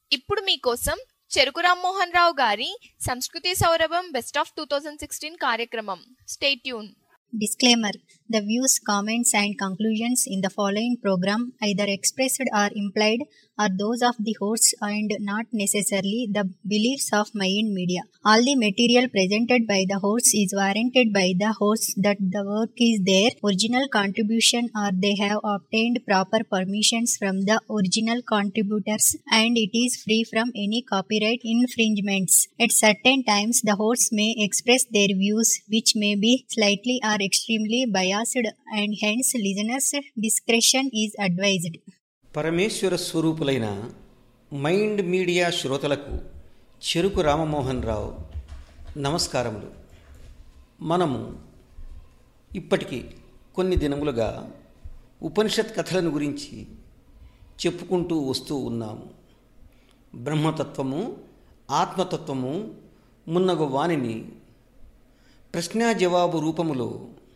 ఇప్పుడు మీకోసం చెరుకు రామ్మోహన్ రావు గారి సంస్కృతి సౌరభం best of two thousand sixteen కార్యక్రమం stay tune Disclaimer The views, comments, and conclusions in the following program, either expressed or implied, are those of the hosts and not necessarily the beliefs of Mayan Media. All the material presented by the hosts is warranted by the hosts that the work is their original contribution or they have obtained proper permissions from the original contributors and it is free from any copyright infringements. At certain times, the hosts may express their views which may be slightly or extremely biased and hence listeners' discretion is advised. పరమేశ్వర స్వరూపులైన mind media శ్రోతలకు చెరుకు రామమోహన్ రావు నమస్కారములు మనము ఇప్పటికి కొన్ని దినములుగా ఉపనిషత్ కథలను గురించి చెప్పుకుంటూ వస్తూ ఉన్నాము బ్రహ్మతత్వము ఆత్మతత్వము మున్నగు వాణిని ప్రశ్నా జవాబు రూపములో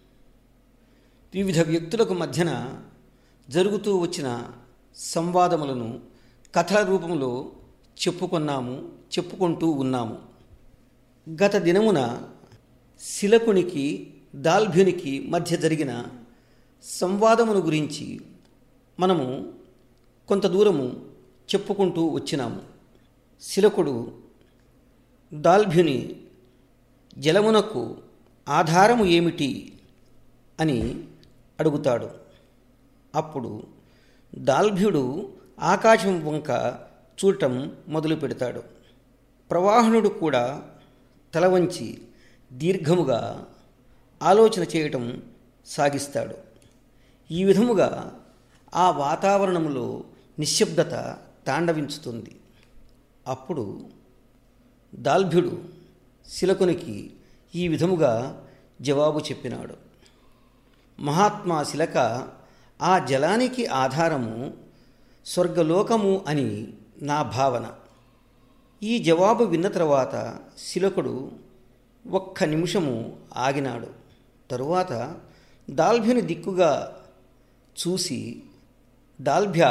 వివిధ వ్యక్తులకు మధ్యన జరుగుతూ వచ్చిన సంవాదములను కథల రూపంలో చెప్పుకున్నాము చెప్పుకుంటూ ఉన్నాము గత దినమున శిలకునికి దాల్భ్యునికి మధ్య జరిగిన సంవాదమును గురించి మనము కొంత దూరము చెప్పుకుంటూ వచ్చినాము శిలకుడు దాల్భ్యుని జలమునకు ఆధారము ఏమిటి అని అడుగుతాడు అప్పుడు దాల్భ్యుడు ఆకాశం వంక చూడటం మొదలు పెడతాడు ప్రవాహనుడు కూడా తల వంచి దీర్ఘముగా ఆలోచన చేయటం సాగిస్తాడు ఈ విధముగా ఆ వాతావరణంలో నిశ్శబ్దత తాండవించుతుంది అప్పుడు దాల్భ్యుడు శిలకునికి ఈ విధముగా జవాబు చెప్పినాడు మహాత్మా శిలక ఆ జలానికి ఆధారము స్వర్గలోకము అని నా భావన ఈ జవాబు విన్న తర్వాత శిలకుడు ఒక్క నిమిషము ఆగినాడు తరువాత దాల్భ్యుని దిక్కుగా చూసి దాల్భ్య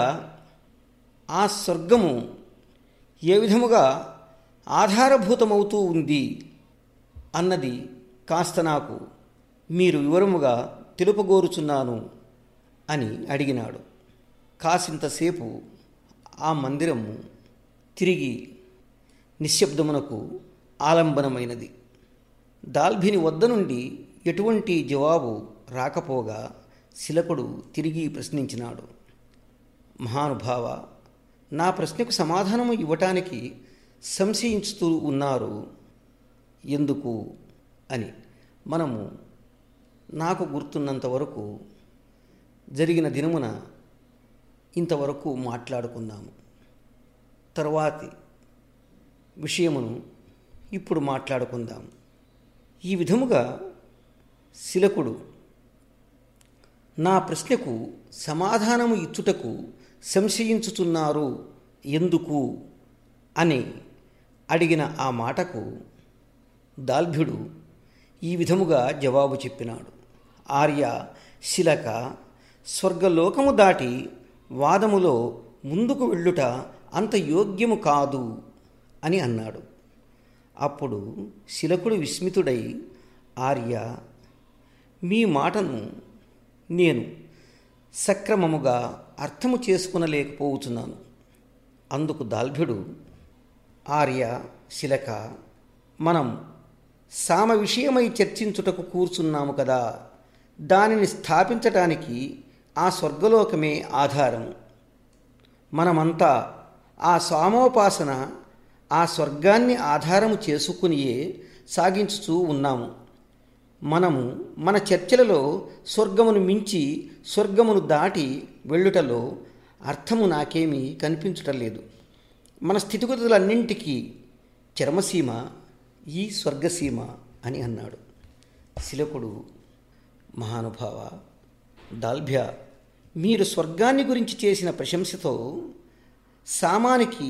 ఆ స్వర్గము ఏ విధముగా ఆధారభూతమవుతూ ఉంది అన్నది కాస్త నాకు మీరు వివరముగా తెలుపగోరుచున్నాను అని అడిగినాడు కాసింతసేపు ఆ మందిరము తిరిగి నిశ్శబ్దమునకు ఆలంబనమైనది దాల్భిని వద్ద నుండి ఎటువంటి జవాబు రాకపోగా శిలకుడు తిరిగి ప్రశ్నించినాడు మహానుభావ నా ప్రశ్నకు సమాధానము ఇవ్వటానికి సంశయించుతూ ఉన్నారు ఎందుకు అని మనము నాకు గుర్తున్నంత వరకు జరిగిన దినమున ఇంతవరకు మాట్లాడుకుందాము తర్వాతి విషయమును ఇప్పుడు మాట్లాడుకుందాం ఈ విధముగా శిలకుడు నా ప్రశ్నకు సమాధానము ఇచ్చుటకు సంశయించుచున్నారు ఎందుకు అని అడిగిన ఆ మాటకు దాల్భ్యుడు ఈ విధముగా జవాబు చెప్పినాడు ఆర్య శిలక స్వర్గలోకము దాటి వాదములో ముందుకు వెళ్ళుట అంత యోగ్యము కాదు అని అన్నాడు అప్పుడు శిలకుడు విస్మితుడై ఆర్య మీ మాటను నేను సక్రమముగా అర్థము చేసుకునలేకపోతున్నాను అందుకు దాల్భ్యుడు ఆర్య శిలక మనం సామ విషయమై చర్చించుటకు కూర్చున్నాము కదా దానిని స్థాపించటానికి ఆ స్వర్గలోకమే ఆధారం మనమంతా ఆ సామోపాసన ఆ స్వర్గాన్ని ఆధారము చేసుకునియే సాగించుతూ ఉన్నాము మనము మన చర్చలలో స్వర్గమును మించి స్వర్గమును దాటి వెళ్ళుటలో అర్థము నాకేమీ కనిపించటం లేదు మన స్థితిగతులన్నింటికీ చరమసీమ ఈ స్వర్గసీమ అని అన్నాడు శిలకుడు మహానుభావ దాల్భ్య మీరు స్వర్గాన్ని గురించి చేసిన ప్రశంసతో సామానికి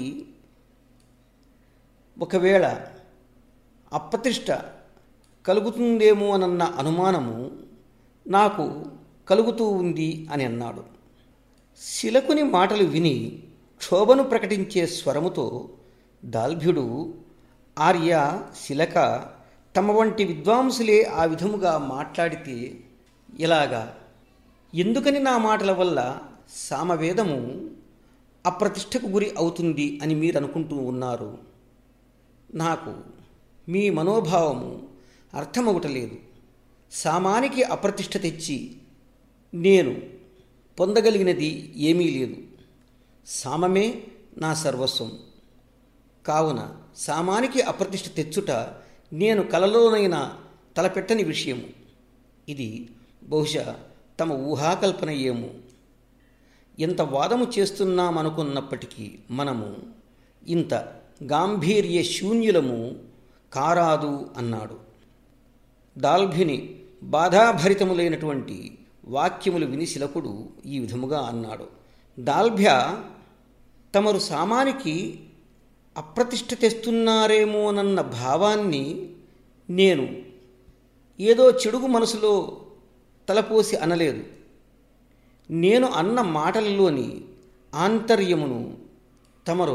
ఒకవేళ అప్రతిష్ట కలుగుతుందేమో అనన్న అనుమానము నాకు కలుగుతూ ఉంది అని అన్నాడు శిలకుని మాటలు విని క్షోభను ప్రకటించే స్వరముతో దాల్భ్యుడు ఆర్య శిలక తమ వంటి విద్వాంసులే ఆ విధముగా మాట్లాడితే ఎలాగా ఎందుకని నా మాటల వల్ల సామవేదము అప్రతిష్టకు గురి అవుతుంది అని మీరు అనుకుంటూ ఉన్నారు నాకు మీ మనోభావము అర్థమవుటలేదు సామానికి అప్రతిష్ట తెచ్చి నేను పొందగలిగినది ఏమీ లేదు సామమే నా సర్వస్వం కావున సామానికి అప్రతిష్ట తెచ్చుట నేను కలలోనైనా తలపెట్టని విషయము ఇది బహుశా తమ ఊహాకల్పన ఏమో ఎంత వాదము చేస్తున్నామనుకున్నప్పటికీ మనము ఇంత గాంభీర్య శూన్యులము కారాదు అన్నాడు దాల్భిని బాధాభరితములైనటువంటి వాక్యములు విని శిలకుడు ఈ విధముగా అన్నాడు దాల్భ్య తమరు సామానికి అప్రతిష్ట తెస్తున్నారేమోనన్న భావాన్ని నేను ఏదో చెడుగు మనసులో తలపోసి అనలేదు నేను అన్న మాటలలోని ఆంతర్యమును తమరు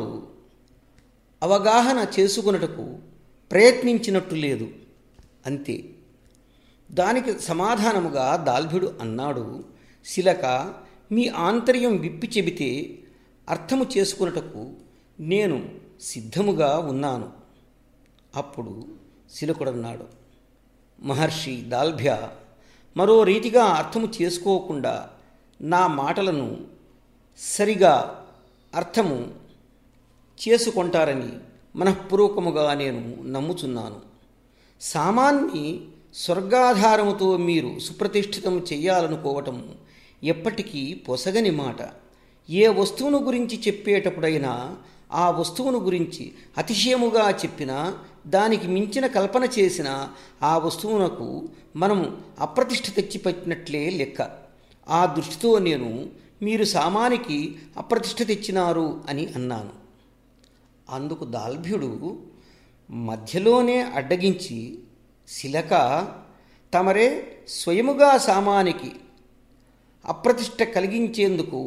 అవగాహన చేసుకున్నటకు ప్రయత్నించినట్టు లేదు అంతే దానికి సమాధానముగా దాల్భ్యుడు అన్నాడు శిలక మీ ఆంతర్యం విప్పి చెబితే అర్థము చేసుకున్నటకు నేను సిద్ధముగా ఉన్నాను అప్పుడు శిలకుడన్నాడు మహర్షి దాల్భ్య మరో రీతిగా అర్థము చేసుకోకుండా నా మాటలను సరిగా అర్థము చేసుకుంటారని మనఃపూర్వకముగా నేను నమ్ముచున్నాను సామాన్ని స్వర్గాధారముతో మీరు సుప్రతిష్ఠితం చెయ్యాలనుకోవటం ఎప్పటికీ పొసగని మాట ఏ వస్తువును గురించి చెప్పేటప్పుడైనా ఆ వస్తువును గురించి అతిశయముగా చెప్పినా దానికి మించిన కల్పన చేసిన ఆ వస్తువునకు మనము అప్రతిష్ఠ తెచ్చిపెట్టినట్లే లెక్క ఆ దృష్టితో నేను మీరు సామానికి అప్రతిష్ఠ తెచ్చినారు అని అన్నాను అందుకు దాల్భ్యుడు మధ్యలోనే అడ్డగించి శిలక తమరే స్వయముగా సామానికి అప్రతిష్ట కలిగించేందుకు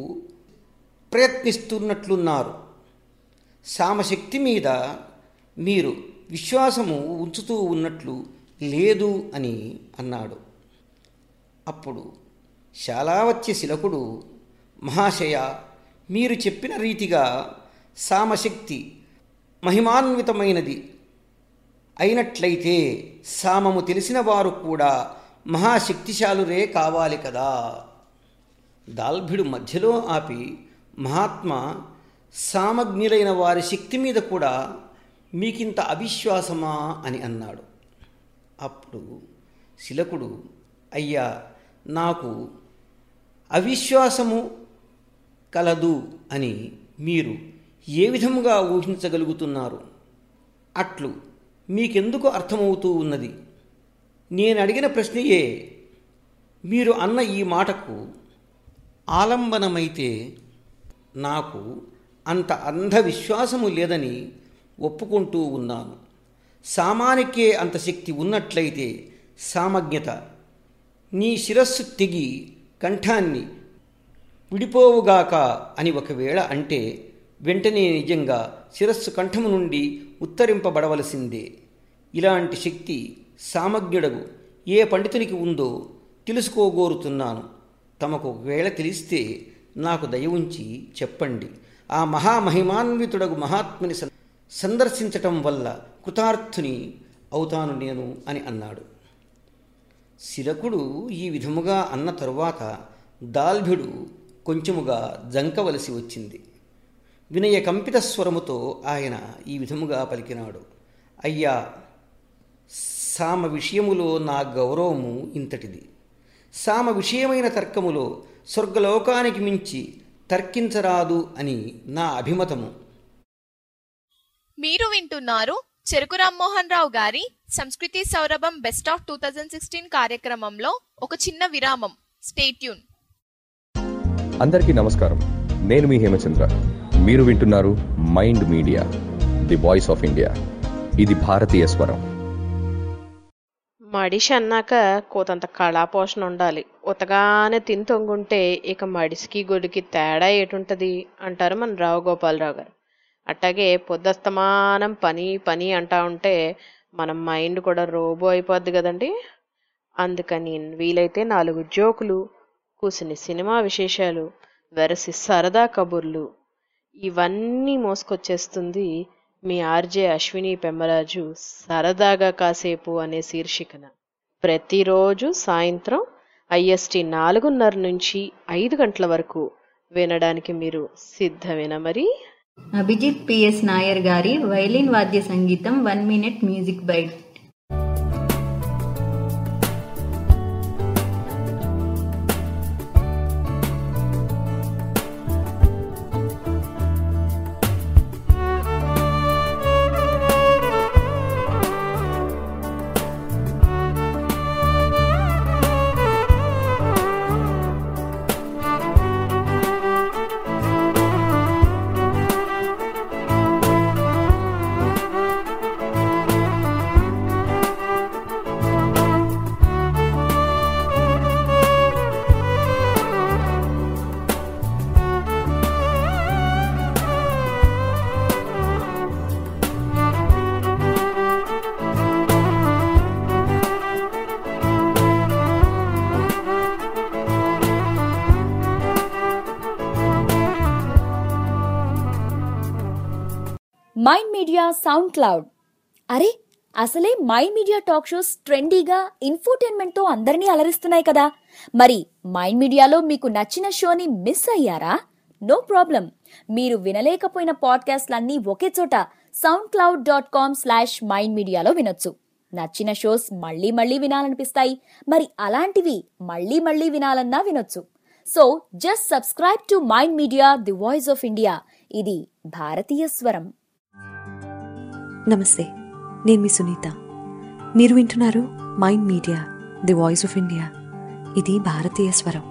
ప్రయత్నిస్తున్నట్లున్నారు సామశక్తి మీద మీరు విశ్వాసము ఉంచుతూ ఉన్నట్లు లేదు అని అన్నాడు అప్పుడు శాలావత్య శిలకుడు మహాశయ మీరు చెప్పిన రీతిగా సామశక్తి మహిమాన్వితమైనది అయినట్లయితే సామము తెలిసిన వారు కూడా మహాశక్తిశాలురే కావాలి కదా దాల్భిడు మధ్యలో ఆపి మహాత్మా సామజ్ఞులైన వారి శక్తి మీద కూడా మీకింత అవిశ్వాసమా అని అన్నాడు అప్పుడు శిలకుడు అయ్యా నాకు అవిశ్వాసము కలదు అని మీరు ఏ విధముగా ఊహించగలుగుతున్నారు అట్లు మీకెందుకు అర్థమవుతూ ఉన్నది నేను అడిగిన ప్రశ్నయే మీరు అన్న ఈ మాటకు ఆలంబనమైతే నాకు అంత అంధవిశ్వాసము లేదని ఒప్పుకుంటూ ఉన్నాను సామానికే అంత శక్తి ఉన్నట్లయితే సామజ్ఞత నీ శిరస్సు తెగి కంఠాన్ని విడిపోవుగాక అని ఒకవేళ అంటే వెంటనే నిజంగా శిరస్సు కంఠము నుండి ఉత్తరింపబడవలసిందే ఇలాంటి శక్తి సామజ్ఞుడగు ఏ పండితునికి ఉందో తెలుసుకోగోరుతున్నాను తమకు ఒకవేళ తెలిస్తే నాకు దయ ఉంచి చెప్పండి ఆ మహామహిమాన్వితుడగు మహాత్ముని సం- సందర్శించటం వల్ల కృతార్థుని అవుతాను నేను అని అన్నాడు శిలకుడు ఈ విధముగా అన్న తరువాత దాల్భ్యుడు కొంచెముగా జంకవలసి వచ్చింది వినయ కంపిత స్వరముతో ఆయన ఈ విధముగా పలికినాడు అయ్యా సామ విషయములో నా గౌరవము ఇంతటిది సామ విషయమైన తర్కములో స్వర్గలోకానికి మించి తర్కించరాదు అని నా అభిమతము మీరు వింటున్నారు చెరుకు రామ్మోహన్ రావు గారి సంస్కృతి సౌరభం best of two thousand sixteen కార్యక్రమంలో ఒక చిన్న విరామం స్టేట్యూన్ అందరికీ నమస్కారం నేను మీ హేమచంద్ర మీరు వింటున్నారు mind media the voice of India ఇది భారతీయ స్వరం మడిషి అన్నాక కోతంత కళాపోషణ ఉండాలి ఉతగానే తిని తొంగుంటే ఇక మడిసికి గొడికి తేడా ఏటుంటది అంటారు మన రావు గోపాలరావు గారు అట్టాగే పొద్దస్తమానం పని పని అంటా ఉంటే మన మైండ్ కూడా రోబో అయిపోద్ది కదండి అందుకని వీలైతే నాలుగు జోకులు కూసిని సినిమా విశేషాలు వెరసి సరదా కబుర్లు ఇవన్నీ మోసుకొచ్చేస్తుంది మీ ఆర్జే అశ్విని పెమ్మరాజు సరదాగా కాసేపు అనే శీర్షికన ప్రతిరోజు సాయంత్రం ఐఎస్టి నాలుగున్నర నుంచి ఐదు గంటల వరకు వినడానికి మీరు సిద్ధమేనా మరి అభిజిత్ పిఎస్ నాయర్ గారి వైలిన్ వాద్య సంగీతం one minute music bite mind media SoundCloud అరే అసలే మైండ్ మీడియా టాక్ షోస్ ట్రెండీగా ఇన్ఫోటైన్మెంట్తో అందరినీ అలరిస్తున్నాయి కదా మరి మైండ్ మీడియాలో మీకు నచ్చిన షోని మిస్ అయ్యారా నో ప్రాబ్లం మీరు వినలేకపోయిన పాడ్కాస్ట్లన్నీ ఒకే చోట SoundCloud dot com slash mind మీడియాలో వినొచ్చు నచ్చిన షోస్ మళ్ళీ మళ్ళీ వినాలనిపిస్తాయి మరి అలాంటివి మళ్ళీ మళ్ళీ వినాలన్నా వినొచ్చు so just subscribe to mind media the voice of India ఇది భారతీయ స్వరం నమస్తే నేను మీ సునీత మీరు వింటున్నారు mind media the voice of India ఇది భారతీయ స్వరం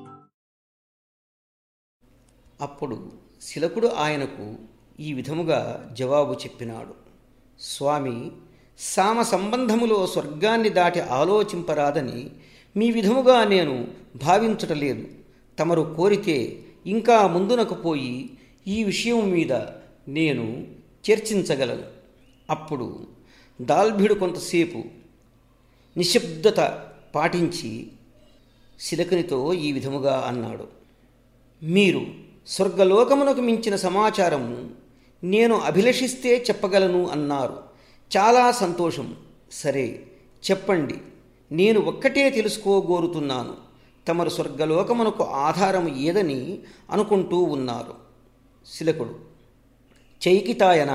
అప్పుడు శిలకుడు ఆయనకు ఈ విధముగా జవాబు చెప్పినాడు స్వామి సామ సంబంధములో స్వర్గాన్ని దాటి ఆలోచింపరాదని మీ విధముగా నేను భావించటలేదు తమరు కోరితే ఇంకా ముందునకు పోయి ఈ విషయం మీద నేను చర్చించగలను అప్పుడు దాల్భిడు కొంతసేపు నిశ్శబ్దత పాటించి శిలకునితో ఈ విధముగా అన్నాడు మీరు స్వర్గలోకమునకు మించిన సమాచారము నేను అభిలషిస్తే చెప్పగలను అన్నారు చాలా సంతోషం సరే చెప్పండి నేను ఒక్కటే తెలుసుకోగోరుతున్నాను తమరు స్వర్గలోకమునకు ఆధారం ఏదని అనుకుంటూ ఉన్నారు శిలకుడు చైకితాయన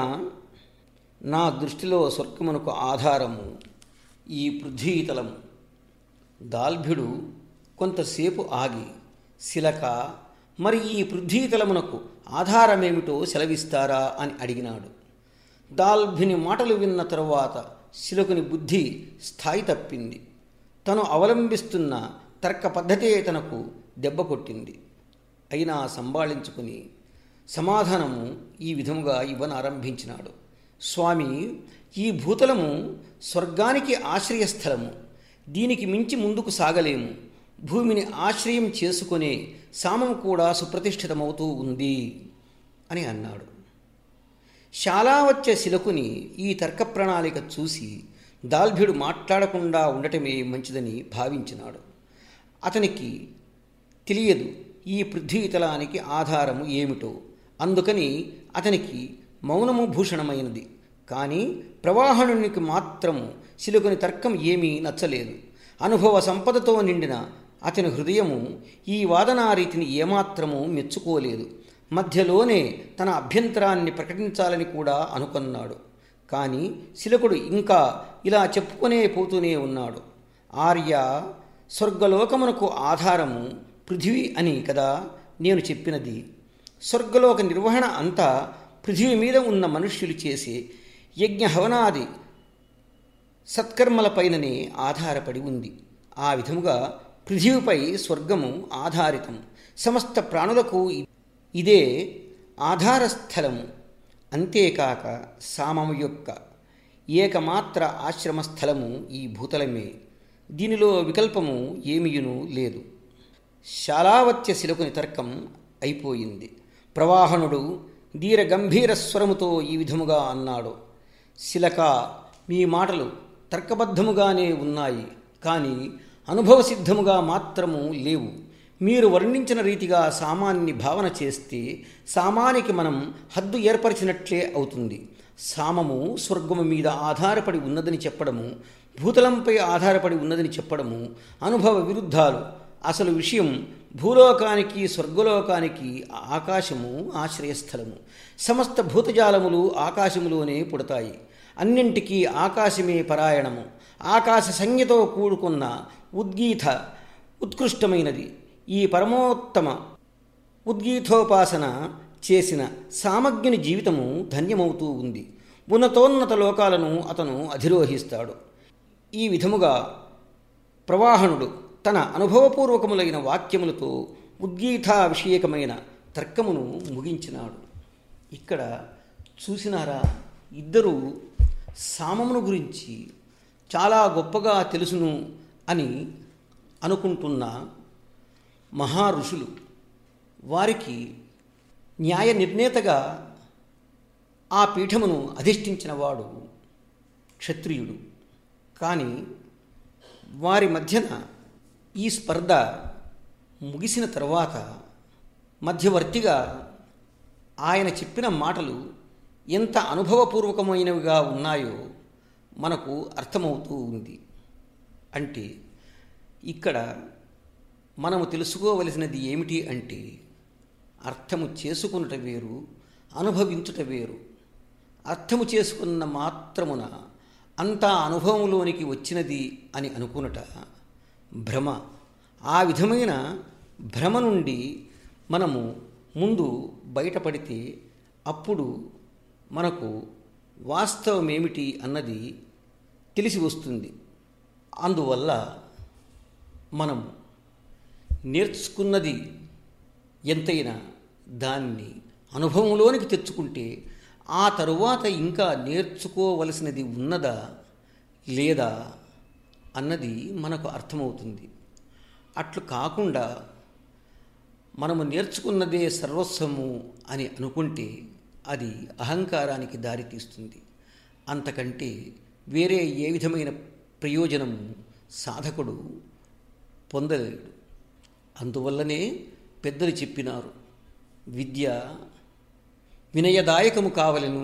నా దృష్టిలో స్వర్గమునకు ఆధారము ఈ పృథ్వీతలము దాల్భ్యుడు కొంతసేపు ఆగి శిలక మరి ఈ పృథ్వీతలమునకు ఆధారమేమిటో సెలవిస్తారా అని అడిగినాడు దాల్భ్యుని మాటలు విన్న తరువాత శిలకుని బుద్ధి స్థాయి తప్పింది తను అవలంబిస్తున్న తర్క పద్ధతే తనకు దెబ్బ కొట్టింది అయినా సంభాళించుకుని సమాధానము ఈ విధముగా ఇవ్వనారంభించినాడు స్వామి ఈ భూతలము స్వర్గానికి ఆశ్రయస్థలము దీనికి మించి ముందుకు సాగలేము భూమిని ఆశ్రయం చేసుకునే సామం కూడా సుప్రతిష్ఠితమవుతూ ఉంది అని అన్నాడు శాలావచ్చ శిలకుని ఈ తర్క ప్రణాళిక చూసి దాల్భ్యుడు మాట్లాడకుండా ఉండటమే మంచిదని భావించినాడు అతనికి తెలియదు ఈ పృథ్వీతలానికి ఆధారము ఏమిటో అందుకని అతనికి మౌనము భూషణమైనది కానీ ప్రవాహణునికి మాత్రము శిలుకుని తర్కం ఏమీ నచ్చలేదు అనుభవ సంపదతో నిండిన అతని హృదయము ఈ వాదనారీతిని ఏమాత్రము మెచ్చుకోలేదు మధ్యలోనే తన అభ్యంతరాన్ని ప్రకటించాలని కూడా అనుకున్నాడు కానీ శిలకుడు ఇంకా ఇలా చెప్పుకునే పోతూనే ఉన్నాడు ఆర్య స్వర్గలోకమునకు ఆధారము పృథివీ అని కదా నేను చెప్పినది స్వర్గలోక నిర్వహణ అంతా పృథివీ మీద ఉన్న మనుష్యులు చేసే యజ్ఞ హవనాది సత్కర్మలపైననే ఆధారపడి ఉంది ఆ విధముగా పృథివీపై స్వర్గము ఆధారితం సమస్త ప్రాణులకు ఇదే ఆధారస్థలము అంతేకాక సామము యొక్క ఏకమాత్ర ఆశ్రమస్థలము ఈ భూతలమే దీనిలో వికల్పము ఏమియును లేదు శాలావత్య శిలకుని తర్కం అయిపోయింది ప్రవాహనుడు ధీర గంభీర స్వరముతో ఈ విధముగా అన్నాడు శిలక మీ మాటలు తర్కబద్ధముగానే ఉన్నాయి కానీ అనుభవసిద్ధముగా మాత్రము లేవు మీరు వర్ణించిన రీతిగా సామాన్ని భావన చేస్తే సామానికి మనం హద్దు ఏర్పరిచినట్లే అవుతుంది సామము స్వర్గము మీద ఆధారపడి ఉన్నదని చెప్పడము భూతలంపై ఆధారపడి ఉన్నదని చెప్పడము అనుభవ విరుద్ధాలు అసలు విషయం భూలోకానికి స్వర్గలోకానికి ఆకాశము ఆశ్రయస్థలము సమస్త భూతజాలములు ఆకాశములోనే పుడతాయి అన్నింటికీ ఆకాశమే పరాయణము ఆకాశ సంజ్ఞతో కూడుకున్న ఉద్గీత ఉత్కృష్టమైనది ఈ పరమోత్తమ ఉద్గీతోపాసన చేసిన సామజ్ఞుని జీవితము ధన్యమవుతూ ఉంది ఉన్నతోన్నత లోకాలను అతను అధిరోహిస్తాడు ఈ విధముగా ప్రవాహనుడు తన అనుభవపూర్వకములైన వాక్యములతో ఉద్గీత విషయకమైన తర్కమును ముగించినాడు ఇక్కడ చూసినారా ఇద్దరు సామమును గురించి చాలా గొప్పగా తెలుసును అని అనుకుంటున్న మహా ఋషులు వారికి న్యాయ నిర్ణేతగా ఆ పీఠమును అధిష్ఠించిన వాడు క్షత్రియుడు కానీ వారి మధ్యన ఈ స్పర్ధ ముగిసిన తర్వాత మధ్యవర్తిగా ఆయన చెప్పిన మాటలు ఎంత అనుభవపూర్వకమైనవిగా ఉన్నాయో మనకు అర్థమవుతూ ఉంది అంటే ఇక్కడ మనము తెలుసుకోవలసినది ఏమిటి అంటే అర్థము చేసుకునుట వేరు అనుభవించుట వేరు అర్థము చేసుకున్న మాత్రమున అంతా అనుభవంలోనికి వచ్చినది అని అనుకునుట భ్రమ ఆ విధమైన భ్రమ నుండి మనము ముందు బయటపడితే అప్పుడు మనకు వాస్తవమేమిటి అన్నది తెలిసి వస్తుంది అందువల్ల మనం నేర్చుకున్నది ఎంతైనా దాన్ని అనుభవంలోనికి తెచ్చుకుంటే ఆ తరువాత ఇంకా నేర్చుకోవలసినది ఉన్నదా లేదా అన్నది మనకు అర్థమవుతుంది అట్లు కాకుండా మనము నేర్చుకున్నదే సర్వస్వము అని అనుకుంటే అది అహంకారానికి దారితీస్తుంది అంతకంటే వేరే ఏ విధమైన ప్రయోజనము సాధకుడు పొందలేడు అందువల్లనే పెద్దలు చెప్పినారు విద్య వినయదాయకము కావలను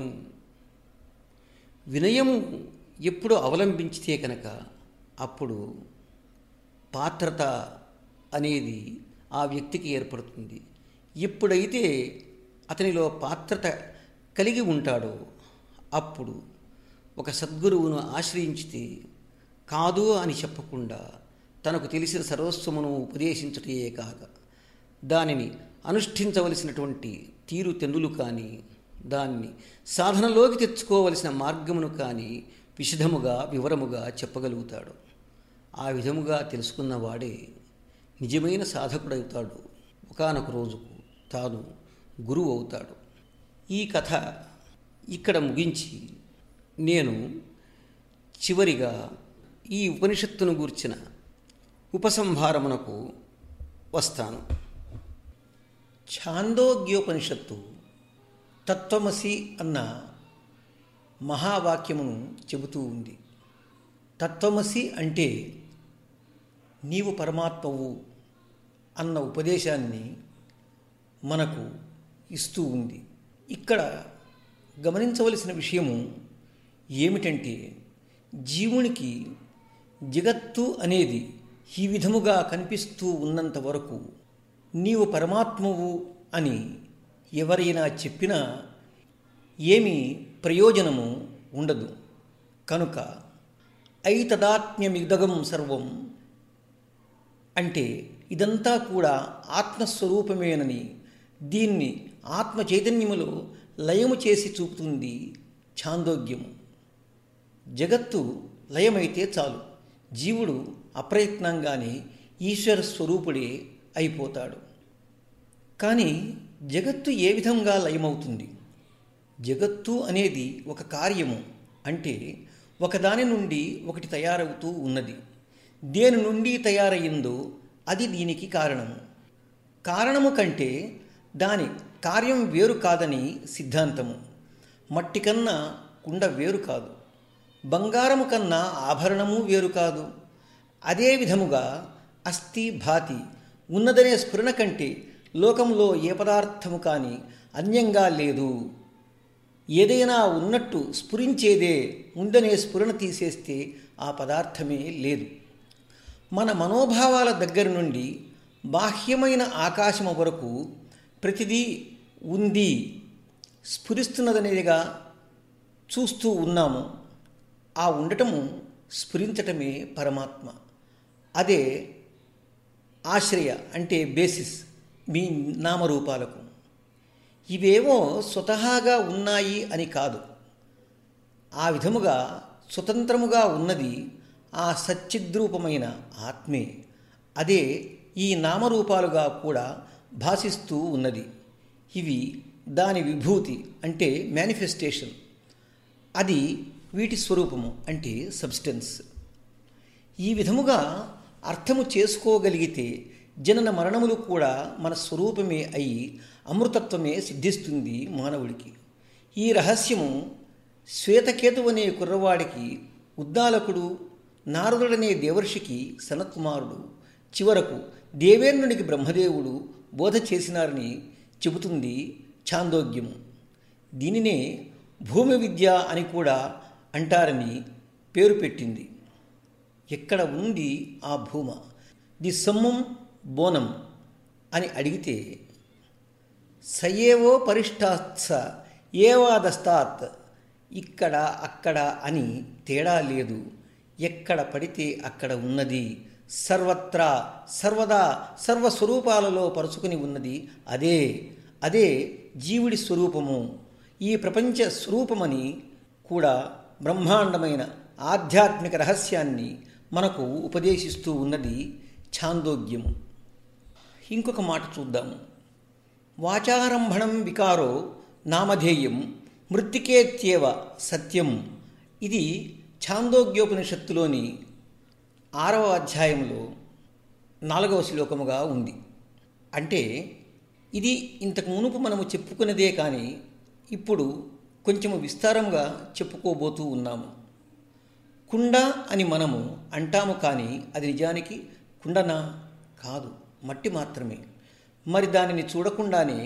వినయము ఎప్పుడు అవలంబించితే కనుక అప్పుడు పాత్రత అనేది ఆ వ్యక్తికి ఏర్పడుతుంది ఎప్పుడైతే అతనిలో పాత్రత కలిగి ఉంటాడో అప్పుడు ఒక సద్గురువును ఆశ్రయించితే కాదు అని చెప్పకుండా తనకు తెలిసిన సర్వస్వమును ఉపదేశించుటయే కాక దానిని అనుష్ఠించవలసినటువంటి తీరు తెన్నులు కానీ దాన్ని సాధనలోకి తెచ్చుకోవలసిన మార్గమును కానీ విశదముగా వివరముగా చెప్పగలుగుతాడు ఆ విధముగా తెలుసుకున్నవాడే నిజమైన సాధకుడవుతాడు ఒకనొక రోజుకు తాను గురువు అవుతాడు ఈ కథ ఇక్కడ ముగించి నేను చివరిగా ఈ ఉపనిషత్తును గూర్చిన ఉపసంహారమునకు వస్తాను ఛాందోగ్యోపనిషత్తు తత్వమసి అన్న మహావాక్యమును చెబుతూ ఉంది తత్వమసి అంటే నీవు పరమాత్మవు అన్న ఉపదేశాన్ని మనకు ఇస్తూ ఉంది ఇక్కడ గమనించవలసిన విషయము ఏమిటంటే జీవునికి జగత్తు అనేది ఈ విధముగా కనిపిస్తూ ఉన్నంత వరకు నీవు పరమాత్మవు అని ఎవరైనా చెప్పినా ఏమీ ప్రయోజనము ఉండదు కనుక ఐతదాత్మ్యమిదగం సర్వం అంటే ఇదంతా కూడా ఆత్మస్వరూపమేనని దీన్ని ఆత్మ చైతన్యములో లయము చేసి చూపుతుంది ఛాందోగ్యము జగత్తు లయమైతే చాలు జీవుడు అప్రయత్నంగానే ఈశ్వర స్వరూపుడే అయిపోతాడు కానీ జగత్తు ఏ విధంగా లయమవుతుంది జగత్తు అనేది ఒక కార్యము అంటే ఒకదాని నుండి ఒకటి తయారవుతూ ఉన్నది దేని నుండి తయారయ్యిందో అది దీనికి కారణము కారణము కంటే దాని కార్యం వేరు కాదని సిద్ధాంతము మట్టి కన్నా కుండ వేరు కాదు బంగారము కన్నా ఆభరణము వేరు కాదు అదే విధముగా అస్థి భాతి ఉన్నదనే స్ఫురణ కంటే లోకంలో ఏ పదార్థము కానీ అన్యంగా లేదు ఏదైనా ఉన్నట్టు స్ఫురించేదే ఉందనే స్ఫురణ తీసేస్తే ఆ పదార్థమే లేదు మన మనోభావాల దగ్గర నుండి బాహ్యమైన ఆకాశము వరకు ప్రతిదీ ఉంది స్ఫురిస్తున్నదనేదిగా చూస్తూ ఉన్నాము ఆ ఉండటము స్ఫురించటమే పరమాత్మ అదే ఆశ్రయ అంటే బేసిస్ మీ నామరూపాలకు ఇవేవో స్వతహాగా ఉన్నాయి అని కాదు ఆ విధముగా స్వతంత్రముగా ఉన్నది ఆ సచ్చిద్రూపమైన ఆత్మే అదే ఈ నామరూపాలుగా కూడా భాసిస్తూ ఉన్నది ఇవి దాని విభూతి అంటే మేనిఫెస్టేషన్ అది వీటి స్వరూపము అంటే సబ్స్టెన్స్ ఈ విధముగా అర్థము చేసుకోగలిగితే జనన మరణములు కూడా మన స్వరూపమే అయి అమృతత్వమే సిద్ధిస్తుంది మానవుడికి ఈ రహస్యము శ్వేతకేతు అనే కుర్రవాడికి ఉద్దాలకుడు నారదుడనే దేవర్షికి సనత్కుమారుడు చివరకు దేవేంద్రునికి బ్రహ్మదేవుడు బోధ చేసినారని చెబుతుంది ఛాందోగ్యము దీనినే భూమి విద్య అని కూడా అంటారని పేరు పెట్టింది ఎక్కడ ఉంది ఆ భూమ ది సమ్మం బోనం అని అడిగితే సయేవో పరిష్టాత్స ఏవాదస్తాత్ ఇక్కడ అక్కడ అని తేడా లేదు ఎక్కడ పడితే అక్కడ ఉన్నది సర్వత్రా సర్వదా సర్వస్వరూపాలలో పరుచుకుని ఉన్నది అదే అదే జీవుడి స్వరూపము ఈ ప్రపంచ స్వరూపమని కూడా బ్రహ్మాండమైన ఆధ్యాత్మిక రహస్యాన్ని మనకు ఉపదేశిస్తూ ఉన్నది ఛాందోగ్యము ఇంకొక మాట చూద్దాము వాచారంభణం వికారో నామధేయం మృత్తికేత్యేవ సత్యం ఇది ఛాందోగ్యోపనిషత్తులోని ఆరవ అధ్యాయంలో నాలుగవ శ్లోకముగా ఉంది అంటే ఇది ఇంతకు మునుపు మనము చెప్పుకున్నదే కానీ ఇప్పుడు కొంచెము విస్తారంగా చెప్పుకోబోతూ ఉన్నాము కుండ అని మనము అంటాము కానీ అది నిజానికి కుండనా కాదు మట్టి మాత్రమే మరి దానిని చూడకుండానే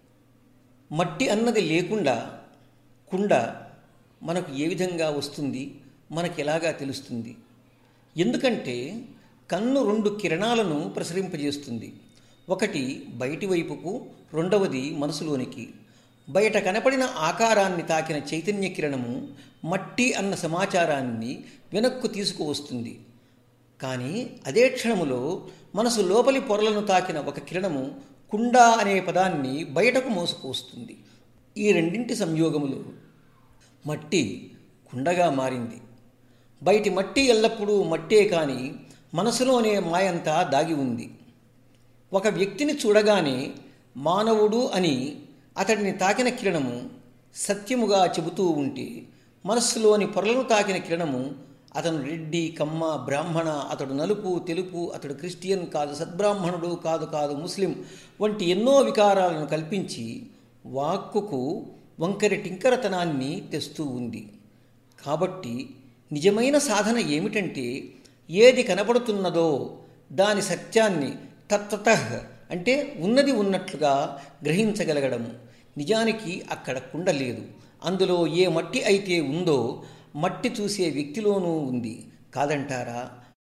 మట్టి అన్నది లేకుండా కుండ మనకు ఏ విధంగా వస్తుంది మనకు ఎలాగా తెలుస్తుంది ఎందుకంటే కన్ను రెండు కిరణాలను ప్రసరింపజేస్తుంది ఒకటి బయటి వైపుకు రెండవది మనసులోనికి బయట కనపడిన ఆకారాన్ని తాకిన చైతన్య కిరణము మట్టి అన్న సమాచారాన్ని వెనక్కు తీసుకువస్తుంది కానీ అదే క్షణములో మనసు లోపలి పొరలను తాకిన ఒక కిరణము కుండ అనే పదాన్ని బయటకు మోసుకువస్తుంది ఈ రెండింటి సంయోగములు మట్టి కుండగా మారింది బయటి మట్టి ఎల్లప్పుడూ మట్టే కాని మనసులోనే మాయంతా దాగి ఉంది ఒక వ్యక్తిని చూడగానే మానవుడు అని అతడిని తాకిన కిరణము సత్యముగా చెబుతూ ఉంటే మనస్సులోని పొరలను తాకిన కిరణము అతను రెడ్డి కమ్మ బ్రాహ్మణ అతడు నలుపు తెలుపు అతడు క్రిస్టియన్ కాదు సద్బ్రాహ్మణుడు కాదు కాదు ముస్లిం వంటి ఎన్నో వికారాలను కల్పించి వాక్కుకు వంకరి టింకరతనాన్ని తెస్తూ ఉంది కాబట్టి నిజమైన సాధన ఏమిటంటే ఏది కనపడుతున్నదో దాని సత్యాన్ని తత్వత అంటే ఉన్నది ఉన్నట్లుగా గ్రహించగలగడము నిజానికి అక్కడ కుండ లేదు అందులో ఏ మట్టి అయితే ఉందో మట్టి చూసే వ్యక్తిలోనూ ఉంది కాదంటారా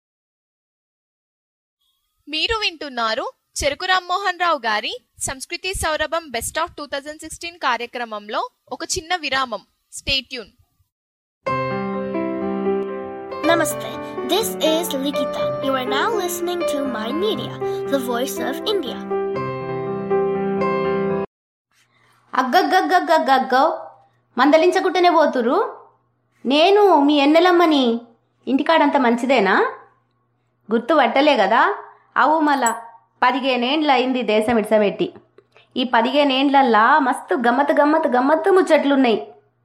మీరు వింటున్నారు చెరుకు రామ్మోహన్ రావు గారి సంస్కృతి సౌరభం best of two thousand sixteen కార్యక్రమంలో ఒక చిన్న విరామం stay tune Namaste. This is Likita. You are now listening to My Media, the voice of India. అగ్గగ్గగ్గగ్గగ్గో మందలించకుంటేనే పోతురు నేను మీ ఎన్నెలమ్మని ఇంటికాడంత మంచిదేనా గుర్తు పట్టలే కదా అవు మళ్ళా పదిహేనేండ్ల అయింది దేశం ఇడ్సబెట్టి ఈ పదిహేనేండ్లల్లా మస్తు గమ్మత్ గమ్మత్ గమ్మత్తు ముచ్చట్లున్నాయి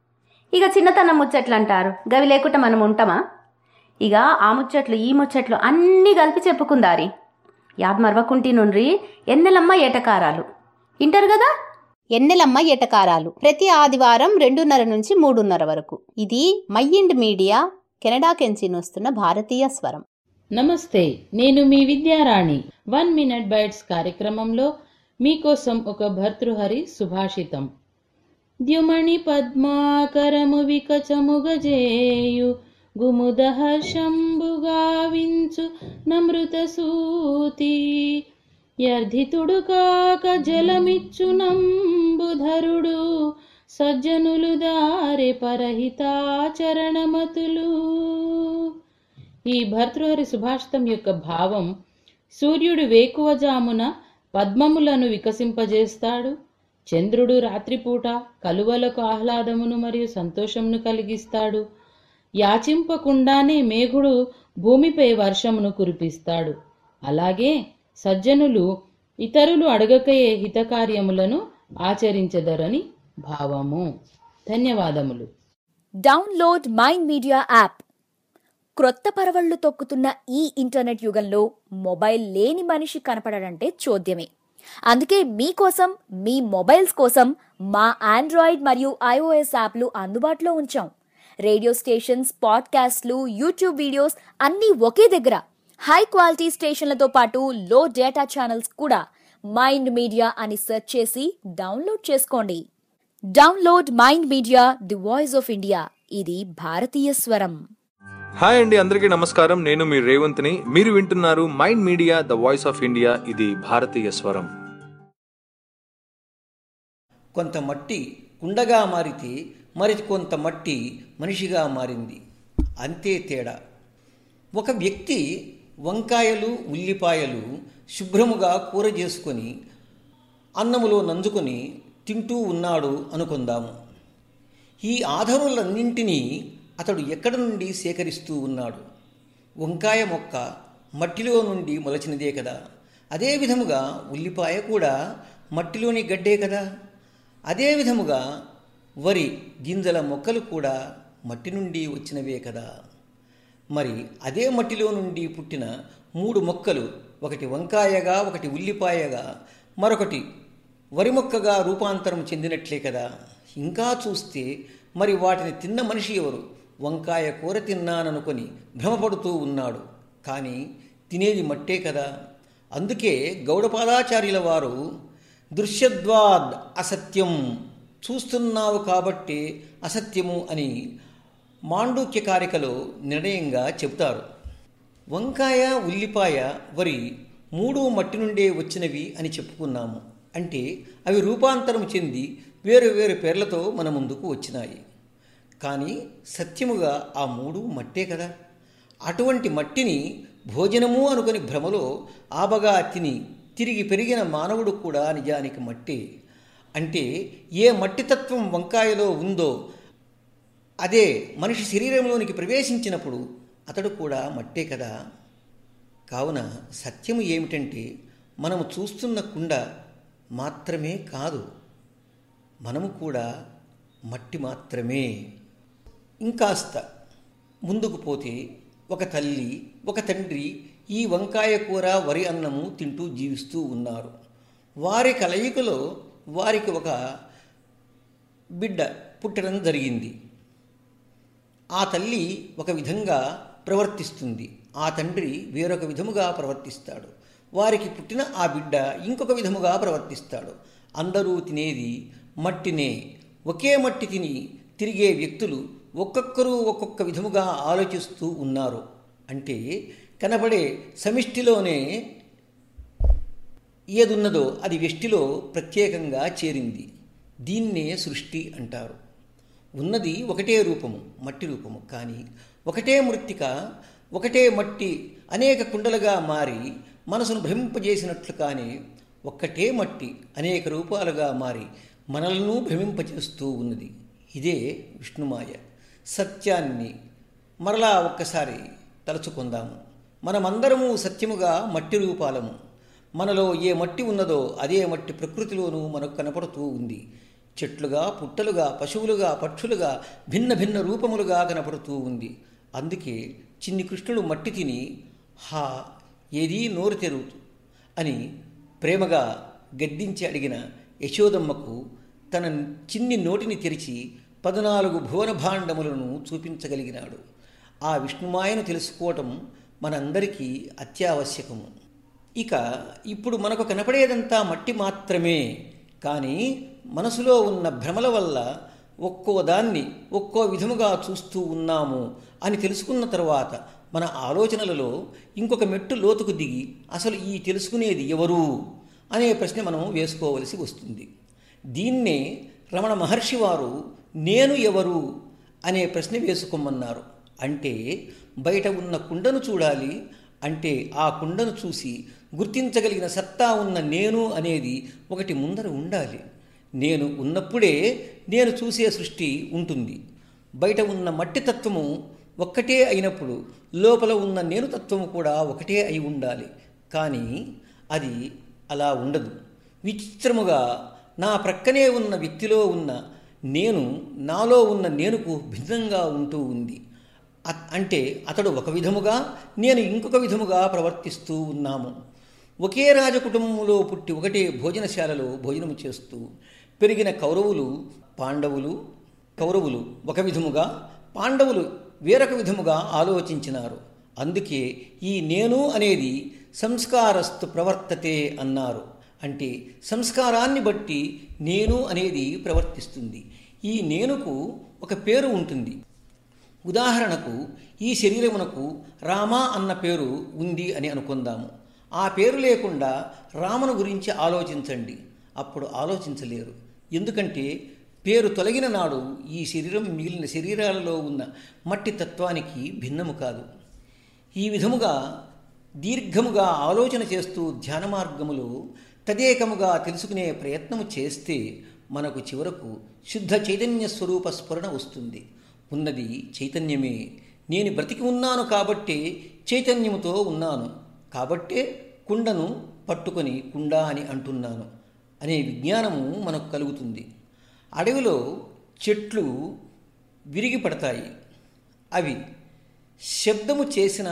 ఇక చిన్నతనం ముచ్చట్లు అంటారు గవి లేకుండా మనం ఉంటామా ఇక ఆ ముచ్చట్లు ఈ ముచ్చట్లు అన్నీ కలిపి చెప్పుకుందారి యాద్ మరవకుంటి నుండి ఎన్నెలమ్మ ఏటకారాలు వింటారు కదా ఎన్నెలమ్మ ఏటకారాలు ప్రతి ఆదివారం రెండున్నర నుంచి మూడున్నర వరకు ఇది మైండ్ మీడియా కెనడా కెంచి వస్తున్న భారతీయ స్వరం నమస్తే నేను మీ విద్యారాణి వన్ మినిట్ బైట్స్ కార్యక్రమంలో మీకోసం ఒక భర్తృహరి సుభాషితం ద్యుమణి పద్మాకరము వికచముగజేయు గుముద హర్షంబుగావించు నమృత సూతి యర్ధితుడు కాక జలమిచ్చు నంబుధరుడు సజ్జనులు దారె పరహితాచరణమతులు ఈ భర్తృహరి సుభాషితం యొక్క భావం సూర్యుడు వేకువజామున పద్మములను వికసింపజేస్తాడు చంద్రుడు రాత్రిపూట కలువలకు ఆహ్లాదమును మరియు సంతోషమును కలిగిస్తాడు యాచింపకుండానే మేఘుడు భూమిపై వర్షమును కురిపిస్తాడు అలాగే సజ్జనులు ఇతరులు అడగకయే హితకార్యములను ఆచరించెదరని భావము ధన్యవాదములు డౌన్లోడ్ మైండ్ మీడియా యాప్ క్రొత్త పరవళ్లు తొక్కుతున్న ఈ ఇంటర్నెట్ యుగంలో మొబైల్ లేని మనిషి కనపడడంటే చోద్యమే అందుకే మీకోసం మీ మొబైల్స్ కోసం మా ఆండ్రాయిడ్ మరియు ఐఓఎస్ యాప్లు అందుబాటులో ఉంచాం రేడియో స్టేషన్స్ పాడ్కాస్ట్లు యూట్యూబ్ వీడియోస్ అన్నీ ఒకే దగ్గర హై క్వాలిటీ స్టేషన్లతో పాటు లో డేటా ఛానల్స్ కూడా మైండ్ మీడియా అని సెర్చ్ చేసి డౌన్లోడ్ చేసుకోండి download mind media the voice of India ఇది భారతీయ స్వరం హాయ్ అండి అందరికీ నమస్కారం నేను మీ రేవంత్ని మీరు వింటున్నారు mind media the voice of India ఇది భారతీయ స్వరం కొంత మట్టి కుండగా మారితే మరి కొంత మట్టి మనిషిగా మారింది అంతే తేడా ఒక వ్యక్తి వంకాయలు ఉల్లిపాయలు శుభ్రముగా కూర చేసుకొని అన్నములో నంజుకొని తింటూ ఉన్నాడు అనుకుందాము ఈ ఆధారాలన్నింటినీ అతడు ఎక్కడి నుండి సేకరిస్తూ ఉన్నాడు వంకాయ మొక్క మట్టిలో నుండి మొలచినదే కదా అదే విధముగా ఉల్లిపాయ కూడా మట్టిలోని గడ్డే కదా అదే విధముగా వరి గింజల మొక్కలు కూడా మట్టి నుండి వచ్చినవే కదా మరి అదే మట్టిలో నుండి పుట్టిన మూడు మొక్కలు ఒకటి వంకాయగా ఒకటి ఉల్లిపాయగా మరొకటి వరి మొక్కగా రూపాంతరం చెందినట్లే కదా ఇంకా చూస్తే మరి వాటిని తిన్న మనిషి ఎవరు వంకాయ కూర తిన్నాననుకొని భ్రమపడుతూ ఉన్నాడు కానీ తినేది మట్టే కదా అందుకే గౌడపాదాచార్యుల వారు దృశ్యద్వాద్ అసత్యం చూస్తున్నావు కాబట్టి అసత్యము అని మాండూక్య కారికలో నిర్ణయంగా చెబుతారు వంకాయ ఉల్లిపాయ వరి మూడు మట్టి నుండే వచ్చినవి అని చెప్పుకున్నాము అంటే అవి రూపాంతరం చెంది వేరు వేరు పేర్లతో మన ముందుకు వచ్చినాయి కానీ సత్యముగా ఆ మూడు మట్టే కదా అటువంటి మట్టిని భోజనము అనుకుని భ్రమలో ఆబగా తిని తిరిగి పెరిగిన మానవుడు కూడా నిజానికి మట్టే అంటే ఏ మట్టితత్వం వంకాయలో ఉందో అదే మనిషి శరీరంలోనికి ప్రవేశించినప్పుడు అతడు కూడా మట్టే కదా కావున సత్యము ఏమిటంటే మనము చూస్తున్న కుండ మాత్రమే కాదు మనము కూడా మట్టి మాత్రమే ఇంకాస్త ముందుకు పోతే ఒక తల్లి ఒక తండ్రి ఈ వంకాయ కూర వరి అన్నము తింటూ జీవిస్తూ ఉన్నారు వారి కలయికలో వారికి ఒక బిడ్డ పుట్టడం జరిగింది ఆ తల్లి ఒక విధంగా ప్రవర్తిస్తుంది ఆ తండ్రి వేరొక విధముగా ప్రవర్తిస్తాడు వారికి పుట్టిన ఆ బిడ్డ ఇంకొక విధముగా ప్రవర్తిస్తాడు అందరూ తినేది మట్టినే ఒకే మట్టి తిని తిరిగే వ్యక్తులు ఒక్కొక్కరు ఒక్కొక్క విధముగా ఆలోచిస్తూ ఉన్నారు అంటే కనబడే సమిష్టిలోనే ఏదున్నదో అది వ్యష్టిలో ప్రత్యేకంగా చేరింది దీన్నే సృష్టి అంటారు ఉన్నది ఒకటే రూపము మట్టి రూపము కానీ ఒకటే మృత్తిక ఒకటే మట్టి అనేక కుండలుగా మారి మనసును భ్రమింపజేసినట్లు కానీ ఒక్కటే మట్టి అనేక రూపాలుగా మారి మనలను భ్రమింపజేస్తూ ఉన్నది ఇదే విష్ణుమాయ సత్యాన్ని మరలా ఒక్కసారి తలుచుకుందాము మనమందరము సత్యముగా మట్టి రూపాలము మనలో ఏ మట్టి ఉన్నదో అదే మట్టి ప్రకృతిలోనూ మనకు కనపడుతూ ఉంది చెట్లుగా పుట్టలుగా పశువులుగా పక్షులుగా భిన్న భిన్న రూపములుగా కనపడుతూ ఉంది అందుకే చిన్ని కృష్ణుడు మట్టి తిని హా ఏదీ నోరు తెరువుతూ అని ప్రేమగా గద్దించి అడిగిన యశోదమ్మకు తన చిన్ని నోటిని తెరిచి పద్నాలుగు భువన భాండములను చూపించగలిగినాడు ఆ విష్ణుమాయను తెలుసుకోవటం మనందరికీ అత్యావశ్యకము ఇక ఇప్పుడు మనకు కనపడేదంతా మట్టి మాత్రమే కానీ మనసులో ఉన్న భ్రమల వల్ల ఒక్కో దాన్ని ఒక్కో విధముగా చూస్తూ ఉన్నాము అని తెలుసుకున్న తర్వాత మన ఆలోచనలలో ఇంకొక మెట్టు లోతుకు దిగి అసలు ఈ తెలుసుకునేది ఎవరు అనే ప్రశ్న మనం వేసుకోవలసి వస్తుంది దీన్నే రమణ మహర్షి వారు నేను ఎవరు అనే ప్రశ్న వేసుకోమన్నారు అంటే బయట ఉన్న కుండను చూడాలి అంటే ఆ కుండను చూసి గుర్తించగలిగిన సత్తా ఉన్న నేను అనేది ఒకటి ముందర ఉండాలి నేను ఉన్నప్పుడే నేను చూసే సృష్టి ఉంటుంది బయట ఉన్న మట్టి తత్వము ఒక్కటే అయినప్పుడు లోపల ఉన్న నేను తత్వము కూడా ఒకటే అయి ఉండాలి కానీ అది అలా ఉండదు విచిత్రముగా నా ప్రక్కనే ఉన్న వ్యక్తిలో ఉన్న నేను నాలో ఉన్న నేనుకు భిన్నంగా ఉంటూ ఉంది అ- అంటే అతడు ఒక విధముగా నేను ఇంకొక విధముగా ప్రవర్తిస్తూ ఉన్నాము ఒకే రాజకుటుంబంలో పుట్టి ఒకటే భోజనశాలలో భోజనము చేస్తూ పెరిగిన కౌరవులు పాండవులు కౌరవులు ఒక విధముగా పాండవులు వేరొక విధముగా ఆలోచించినారు అందుకే ఈ నేను అనేది సంస్కారస్తు ప్రవర్తతే అన్నారు అంటే సంస్కారాన్ని బట్టి నేను అనేది ప్రవర్తిస్తుంది ఈ నేనుకు ఒక పేరు ఉంటుంది ఉదాహరణకు ఈ శరీరమునకు రామ అన్న పేరు ఉంది అని అనుకుందాము ఆ పేరు లేకుండా రామును గురించి ఆలోచించండి అప్పుడు ఆలోచించలేరు ఎందుకంటే పేరు తొలగిన నాడు ఈ శరీరం మిగిలిన శరీరాలలో ఉన్న మట్టి తత్వానికి భిన్నము కాదు ఈ విధముగా దీర్ఘముగా ఆలోచన చేస్తూ ధ్యాన మార్గములో తదేకముగా తెలుసుకునే ప్రయత్నము చేస్తే మనకు చివరకు శుద్ధ చైతన్య స్వరూప స్ఫురణ వస్తుంది ఉన్నది చైతన్యమే నేను బ్రతికి ఉన్నాను కాబట్టే చైతన్యముతో ఉన్నాను కాబట్టే కుండను పట్టుకొని కుండ అని అంటున్నాను అనే విజ్ఞానము మనకు కలుగుతుంది అడవిలో చెట్లు విరిగి పడతాయి అవి శబ్దము చేసినా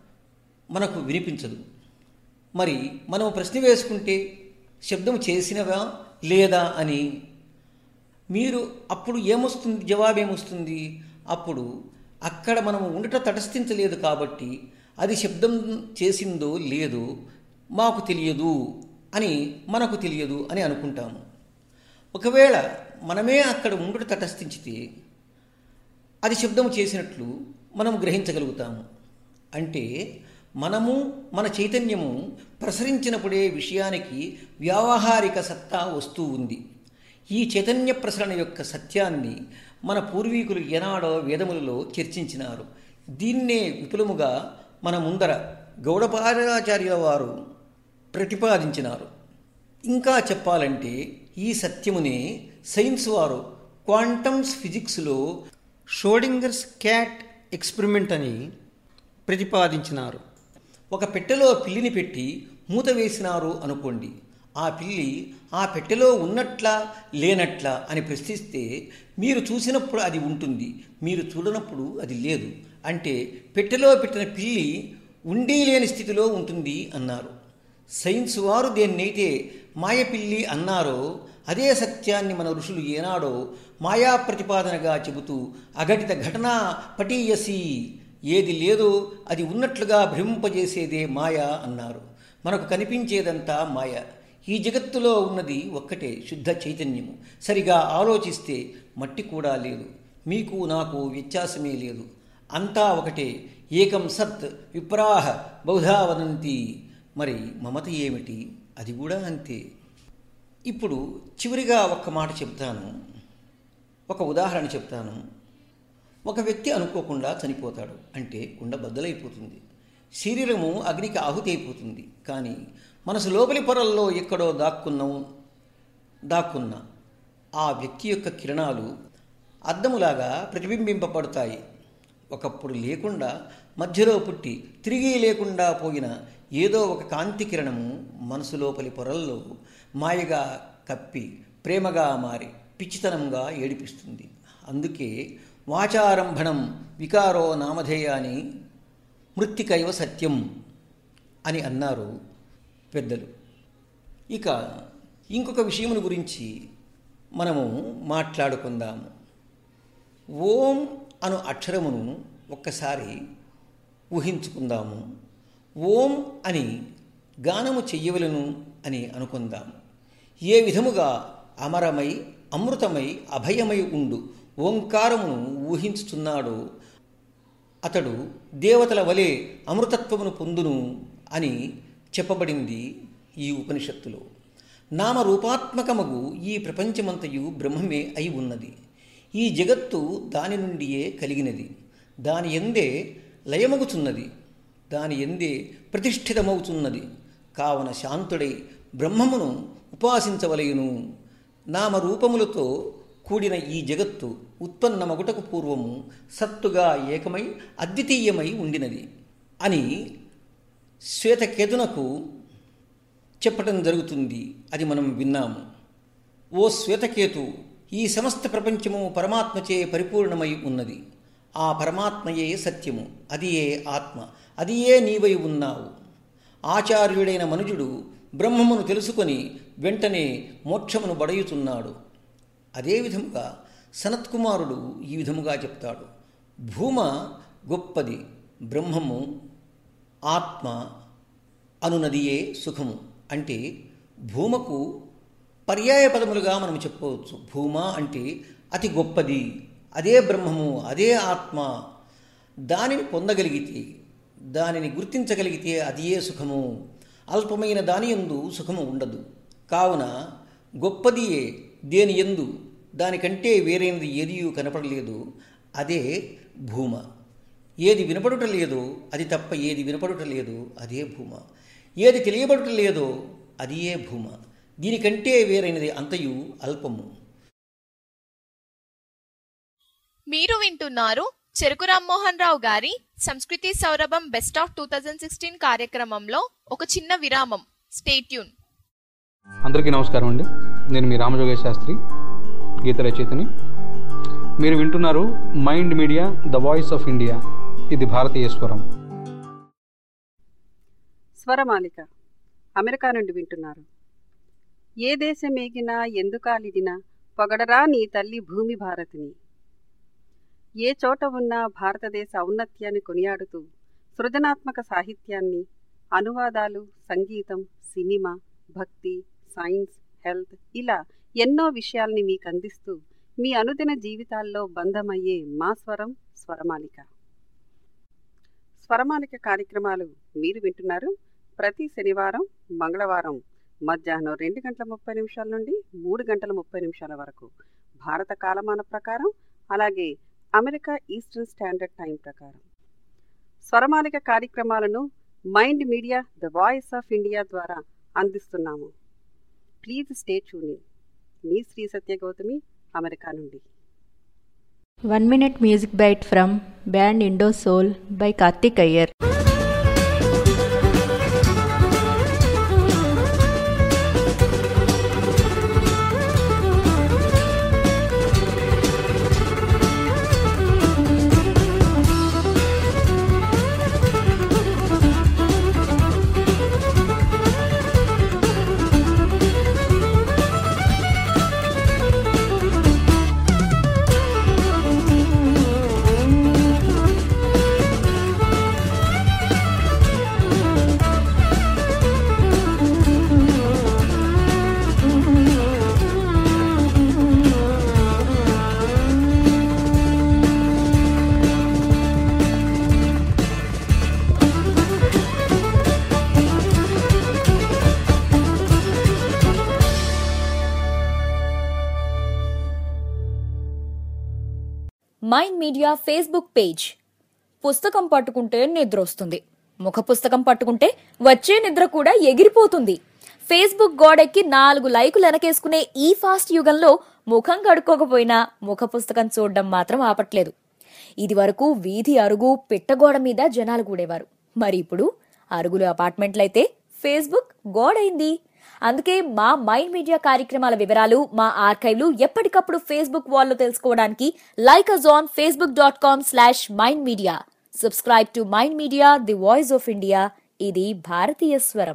మనకు వినిపించదు మరి మనం ప్రశ్న వేసుకుంటే శబ్దం చేసినవా లేదా అని మీరు అప్పుడు ఏమొస్తుంది జవాబు ఏమొస్తుంది అప్పుడు అక్కడ మనం ఉండట తటస్థించలేదు కాబట్టి అది శబ్దం చేసిందో లేదో మాకు తెలియదు అని మనకు తెలియదు అని అనుకుంటాము ఒకవేళ మనమే అక్కడ ఉండుట తటస్థించితే అది శబ్దం చేసినట్లు మనం గ్రహించగలుగుతాము అంటే మనము మన చైతన్యము ప్రసరించినప్పుడే విషయానికి వ్యావహారిక సత్తా వస్తూ ఉంది ఈ చైతన్య ప్రసరణ యొక్క సత్యాన్ని మన పూర్వీకులు ఏనాడో వేదములలో చర్చించినారు దీన్నే విపులముగా మన ముందర గౌడపాదాచార్యుల వారు ప్రతిపాదించినారు ఇంకా చెప్పాలంటే ఈ సత్యమునే సైన్స్ వారు క్వాంటమ్స్ ఫిజిక్స్లో షోడింగర్స్ క్యాట్ ఎక్స్పెరిమెంట్ అని ప్రతిపాదించినారు ఒక పెట్టెలో పిల్లిని పెట్టి మూత వేసినారు అనుకోండి ఆ పిల్లి ఆ పెట్టెలో ఉన్నట్లా లేనట్లా అని ప్రశ్నిస్తే మీరు చూసినప్పుడు అది ఉంటుంది మీరు చూడనప్పుడు అది లేదు అంటే పెట్టెలో పెట్టిన పిల్లి ఉండి లేని స్థితిలో ఉంటుంది అన్నారు సైన్స్ వారు దేన్నైతే మాయపిల్లి అన్నారో అదే సత్యాన్ని మన ఋషులు ఏనాడో మాయా ప్రతిపాదనగా చెబుతూ అఘటిత ఘటన పటీయసి ఏది లేదో అది ఉన్నట్లుగా భ్రమింపజేసేదే మాయ అన్నారు మనకు కనిపించేదంతా మాయ ఈ జగత్తులో ఉన్నది ఒక్కటే శుద్ధ చైతన్యము సరిగా ఆలోచిస్తే మట్టి కూడా లేదు మీకు నాకు వ్యత్యాసమే లేదు అంతా ఒకటే ఏకం సత్ విప్రాహ బహుధా వదంతి మరి మమత ఏమిటి అది కూడా అంతే ఇప్పుడు చివరిగా ఒక్క మాట చెప్తాను ఒక ఉదాహరణ చెప్తాను ఒక వ్యక్తి అనుకోకుండా చనిపోతాడు అంటే కుండ బద్దలైపోతుంది శరీరము అగ్నికి ఆహుతి అయిపోతుంది కానీ మనసు లోపలి పొరల్లో ఎక్కడో దాక్కున్నాం దాక్కున్న ఆ వ్యక్తి యొక్క కిరణాలు అద్దములాగా ప్రతిబింబింపబడతాయి ఒకప్పుడు లేకుండా మధ్యలో పుట్టి తిరిగి లేకుండా పోయిన ఏదో ఒక కాంతి కిరణము మనసు లోపలి పొరల్లో మాయగా కప్పి ప్రేమగా మారి పిచ్చితనంగా ఏడిపిస్తుంది అందుకే వాచారంభణం వికారో నామధేయాని మృత్తికైవ సత్యం అని అన్నారు పెద్దలు ఇక ఇంకొక విషయముల గురించి మనము మాట్లాడుకుందాము ఓం అను అక్షరమును ఒక్కసారి ఊహించుకుందాము ఓం అని గానము చెయ్యవలను అని అనుకుందాము ఏ విధముగా అమరమై అమృతమై అభయమై ఉండు ఓంకారమును ఊహించుతున్నాడో అతడు దేవతల వలె అమృతత్వమును పొందును అని చెప్పబడింది ఈ ఉపనిషత్తులో నామరూపాత్మకమగు ఈ ప్రపంచమంతయు బ్రహ్మమే అయి ఉన్నది ఈ జగత్తు దాని నుండియే కలిగినది దాని ఎందే లయమగుచున్నది దాని ఎందే ప్రతిష్ఠితమవుతున్నది కావున శాంతుడై బ్రహ్మమును ఉపాసించవలయును నామరూపములతో కూడిన ఈ జగత్తు ఉత్పన్నమగుటకు పూర్వము సత్తుగా ఏకమై అద్వితీయమై ఉండినది అని శ్వేతకేతునకు చెప్పటం జరుగుతుంది అది మనం విన్నాము ఓ శ్వేతకేతు ఈ సమస్త ప్రపంచము పరమాత్మచే పరిపూర్ణమై ఉన్నది ఆ పరమాత్మయే సత్యము అది ఏ ఆత్మ అది ఏ నీవై ఉన్నావు ఆచార్యుడైన మనుజుడు బ్రహ్మమును తెలుసుకొని వెంటనే మోక్షమును బడయుతున్నాడు అదేవిధముగా సనత్కుమారుడు ఈ విధముగా చెప్తాడు భూమ గొప్పది బ్రహ్మము ఆత్మ అనునదియే సుఖము అంటే భూమకు పర్యాయ పదములుగా మనం చెప్పవచ్చు భూమ అంటే అతి గొప్పది అదే బ్రహ్మము అదే ఆత్మ దానిని పొందగలిగితే దానిని గుర్తించగలిగితే అదియే సుఖము అల్పమైన దాని ఎందు సుఖము ఉండదు కావున గొప్పదియే దేని ఎందు దానికంటే వేరైనది ఏది కనపడలేదు అదే భూమ ఏది వినపడుట లేదో అది తప్ప ఏది వినపడుట లేదు అదే భూమ ఏది తెలియబడుట లేదో అది ఏ భూమ దీనికంటే వేరైనది అంతయు అల్పము మీరు వింటున్నారు చెరుకు రామ్మోహన్ రావు గారి సంస్కృతి సౌరభం best of two thousand sixteen కార్యక్రమంలో ఒక చిన్న విరామం స్టేట్యూన్ అందరికీ నమస్కారం అండి నేను మీ రామజోగేశ్ శాస్త్రి గీత రచయితని మీరు వింటున్నారు mind media the voice of India ఇది భారతీయ స్వరం స్వరమాలిక అమెరికా నుండి వింటున్నారు ఏ దేశమేగినా ఎందుకాలిదినా పొగడరా నీ తల్లి భూమి భారతిని ఏ చోట ఉన్నా భారతదేశ ఔన్నత్యాన్ని కొనియాడుతూ సృజనాత్మక సాహిత్యాన్ని అనువాదాలు సంగీతం సినిమా భక్తి సైన్స్ హెల్త్ ఇలా ఎన్నో విషయాల్ని మీకు అందిస్తూ మీ అనుదిన జీవితాల్లో బంధమయ్యే మా స్వరం స్వరమాలిక స్వరమాలిక కార్యక్రమాలు మీరు వింటున్నారు ప్రతి శనివారం మంగళవారం మధ్యాహ్నం రెండు గంటల ముప్పై నిమిషాల నుండి మూడు గంటల ముప్పై నిమిషాల వరకు భారత కాలమాన ప్రకారం అలాగే అమెరికా ఈస్టర్న్ స్టాండర్డ్ టైం ప్రకారం స్వరమాలిక కార్యక్రమాలను mind media the voice of India ద్వారా అందిస్తున్నాము ప్లీజ్ స్టే ట్యూనింగ్ మీ శ్రీ సత్య గౌతమి అమెరికా నుండి One minute music bite from band Indo Soul by Karthik Iyer. Mind media Facebook page పుస్తకం పట్టుకుంటే నిద్ర వస్తుంది ముఖ పుస్తకం పట్టుకుంటే వచ్చే నిద్ర కూడా ఎగిరిపోతుంది ఫేస్బుక్ గోడెక్కి నాలుగు లైకులు వెనకేసుకునే ఈ ఫాస్ట్ యుగంలో ముఖం కడుక్కోకపోయినా ముఖ పుస్తకం చూడడం మాత్రం ఆపట్లేదు ఇది వరకు వీధి అరుగు పిట్టగోడ మీద జనాలు కూడేవారు మరి ఇప్పుడు అరుగులు అపార్ట్మెంట్లయితే ఫేస్బుక్ గోడైంది అందుకే మా మైండ్ మీడియా కార్యక్రమాల వివరాలు మా ఆర్కైవ్లు ఎప్పటికప్పుడు ఫేస్బుక్ వాల్లో తెలుసుకోవడానికి like us on Facebook dot com slash mind media subscribe to mind media the voice of India ఇది భారతీయ స్వరం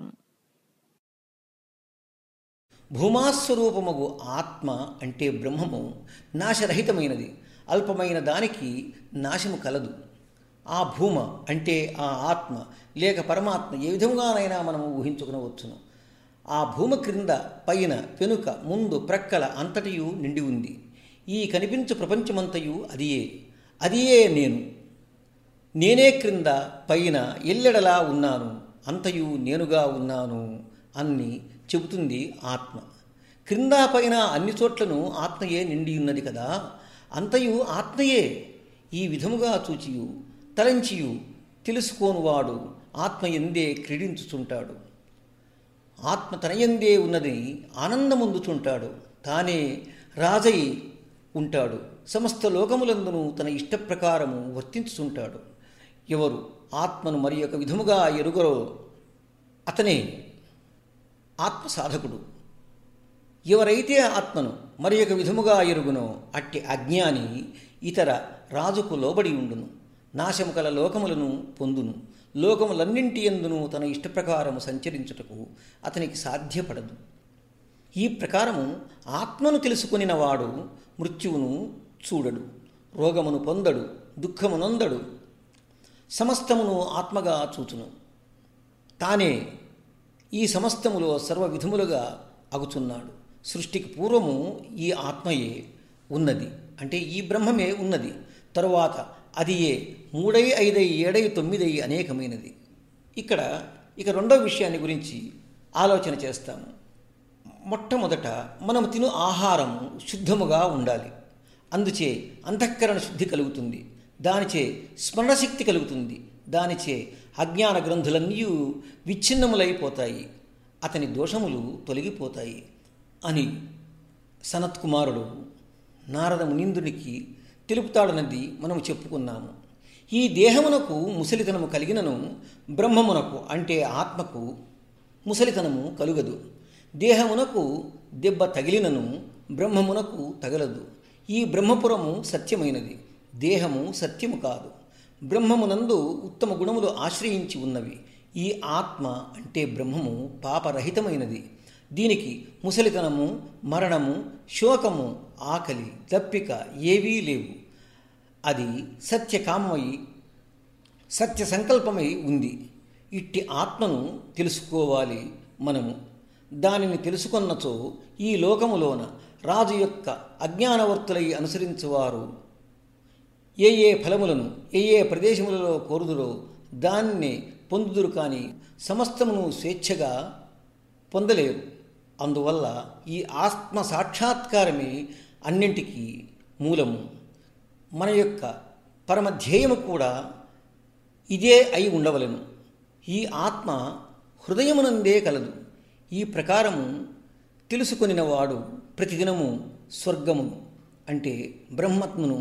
భూమాస్వరూపమగు ఆత్మ అంటే బ్రహ్మము నాశరహితమైనది అల్పమైన దానికి నాశము కలదు ఆ భూమ అంటే ఆ ఆత్మ లేక పరమాత్మ ఏ విధంగానైనా మనము ఊహించుకునవచ్చును ఆ భూమ క్రింద పైన వెనుక ముందు ప్రక్కల అంతటియు నిండి ఉంది ఈ కనిపించు ప్రపంచమంతయు అదియే అదియే నేను నేనే క్రింద పైన ఎల్లెడలా ఉన్నాను అంతయు నేనుగా ఉన్నాను అన్ని చెబుతుంది ఆత్మ క్రింద పైన అన్ని చోట్లను ఆత్మయే నిండి ఉన్నది కదా అంతయు ఆత్మయే ఈ విధముగా చూచియు తలంచియు తెలుసుకోనువాడు ఆత్మ ఎందే క్రీడించుచుంటాడు ఆత్మ తనయందే ఉన్నది ఆనందముందుచుంటాడు తానే రాజై ఉంటాడు సమస్త లోకములందును తన ఇష్టప్రకారము వర్తించుచుంటాడు ఎవరు ఆత్మను మరి ఒక విధముగా ఎరుగరో అతనే ఆత్మ సాధకుడు ఎవరైతే ఆత్మను మరి ఒక విధముగా ఎరుగునో అట్టి అజ్ఞాని ఇతర రాజుకు లోబడి ఉండును నాశము కల లోకములను పొందును లోకములన్నింటి ఎందును తన ఇష్టప్రకారము సంచరించుటకు అతనికి సాధ్యపడదు ఈ ప్రకారము ఆత్మను తెలుసుకొనిన వాడు మృత్యువును చూడడు రోగమును పొందడు దుఃఖము నొందడు సమస్తమును ఆత్మగా చూచును తానే ఈ సమస్తములో సర్వ విధములుగా అగుచున్నాడు సృష్టికి పూర్వము ఈ ఆత్మయే ఉన్నది అంటే ఈ బ్రహ్మమే ఉన్నది తరువాత అది ఏ మూడై ఐదై ఏడై తొమ్మిదై అనేకమైనది ఇక్కడ ఇక రెండో విషయాన్ని గురించి ఆలోచన చేస్తాము మొట్టమొదట మనం తిను ఆహారము శుద్ధముగా ఉండాలి అందుచే అంతఃకరణ శుద్ధి కలుగుతుంది దానిచే స్మరణశక్తి కలుగుతుంది దానిచే అజ్ఞాన గ్రంథులన్నీ విచ్ఛిన్నములైపోతాయి అతని దోషములు తొలగిపోతాయి అని సనత్కుమారుడు నారద మునీంద్రునికి తెలుపుతాడన్నది మనం చెప్పుకున్నాము ఈ దేహమునకు ముసలితనము కలిగినను బ్రహ్మమునకు అంటే ఆత్మకు ముసలితనము కలుగదు దేహమునకు దెబ్బ తగిలినను బ్రహ్మమునకు తగలదు ఈ బ్రహ్మపురము సత్యమైనది దేహము సత్యము కాదు బ్రహ్మమునందు ఉత్తమ గుణములు ఆశ్రయించి ఉన్నవి ఈ ఆత్మ అంటే బ్రహ్మము పాపరహితమైనది దీనికి ముసలితనము మరణము శోకము ఆకలి దప్పిక ఏవీ లేవు అది సత్యకామమై సత్య సంకల్పమై ఉంది ఇట్టి ఆత్మను తెలుసుకోవాలి మనము దానిని తెలుసుకొన్నచో ఈ లోకములోన రాజు యొక్క అజ్ఞానవర్తులై అనుసరించువారు ఏ ఏ ఫలములను ఏ ఏ ప్రదేశములలో కోరుదురో దాన్నే పొందుదురు కానీ సమస్తమును స్వేచ్ఛగా పొందలేరు అందువల్ల ఈ ఆత్మ సాక్షాత్కారమే అన్నింటికీ మూలము మన యొక్క పరమధ్యేయము కూడా ఇదే అయి ఉండవలను ఈ ఆత్మ హృదయమునందే కలదు ఈ ప్రకారము తెలుసుకొనినవాడు ప్రతిదినము స్వర్గము అంటే బ్రహ్మత్మును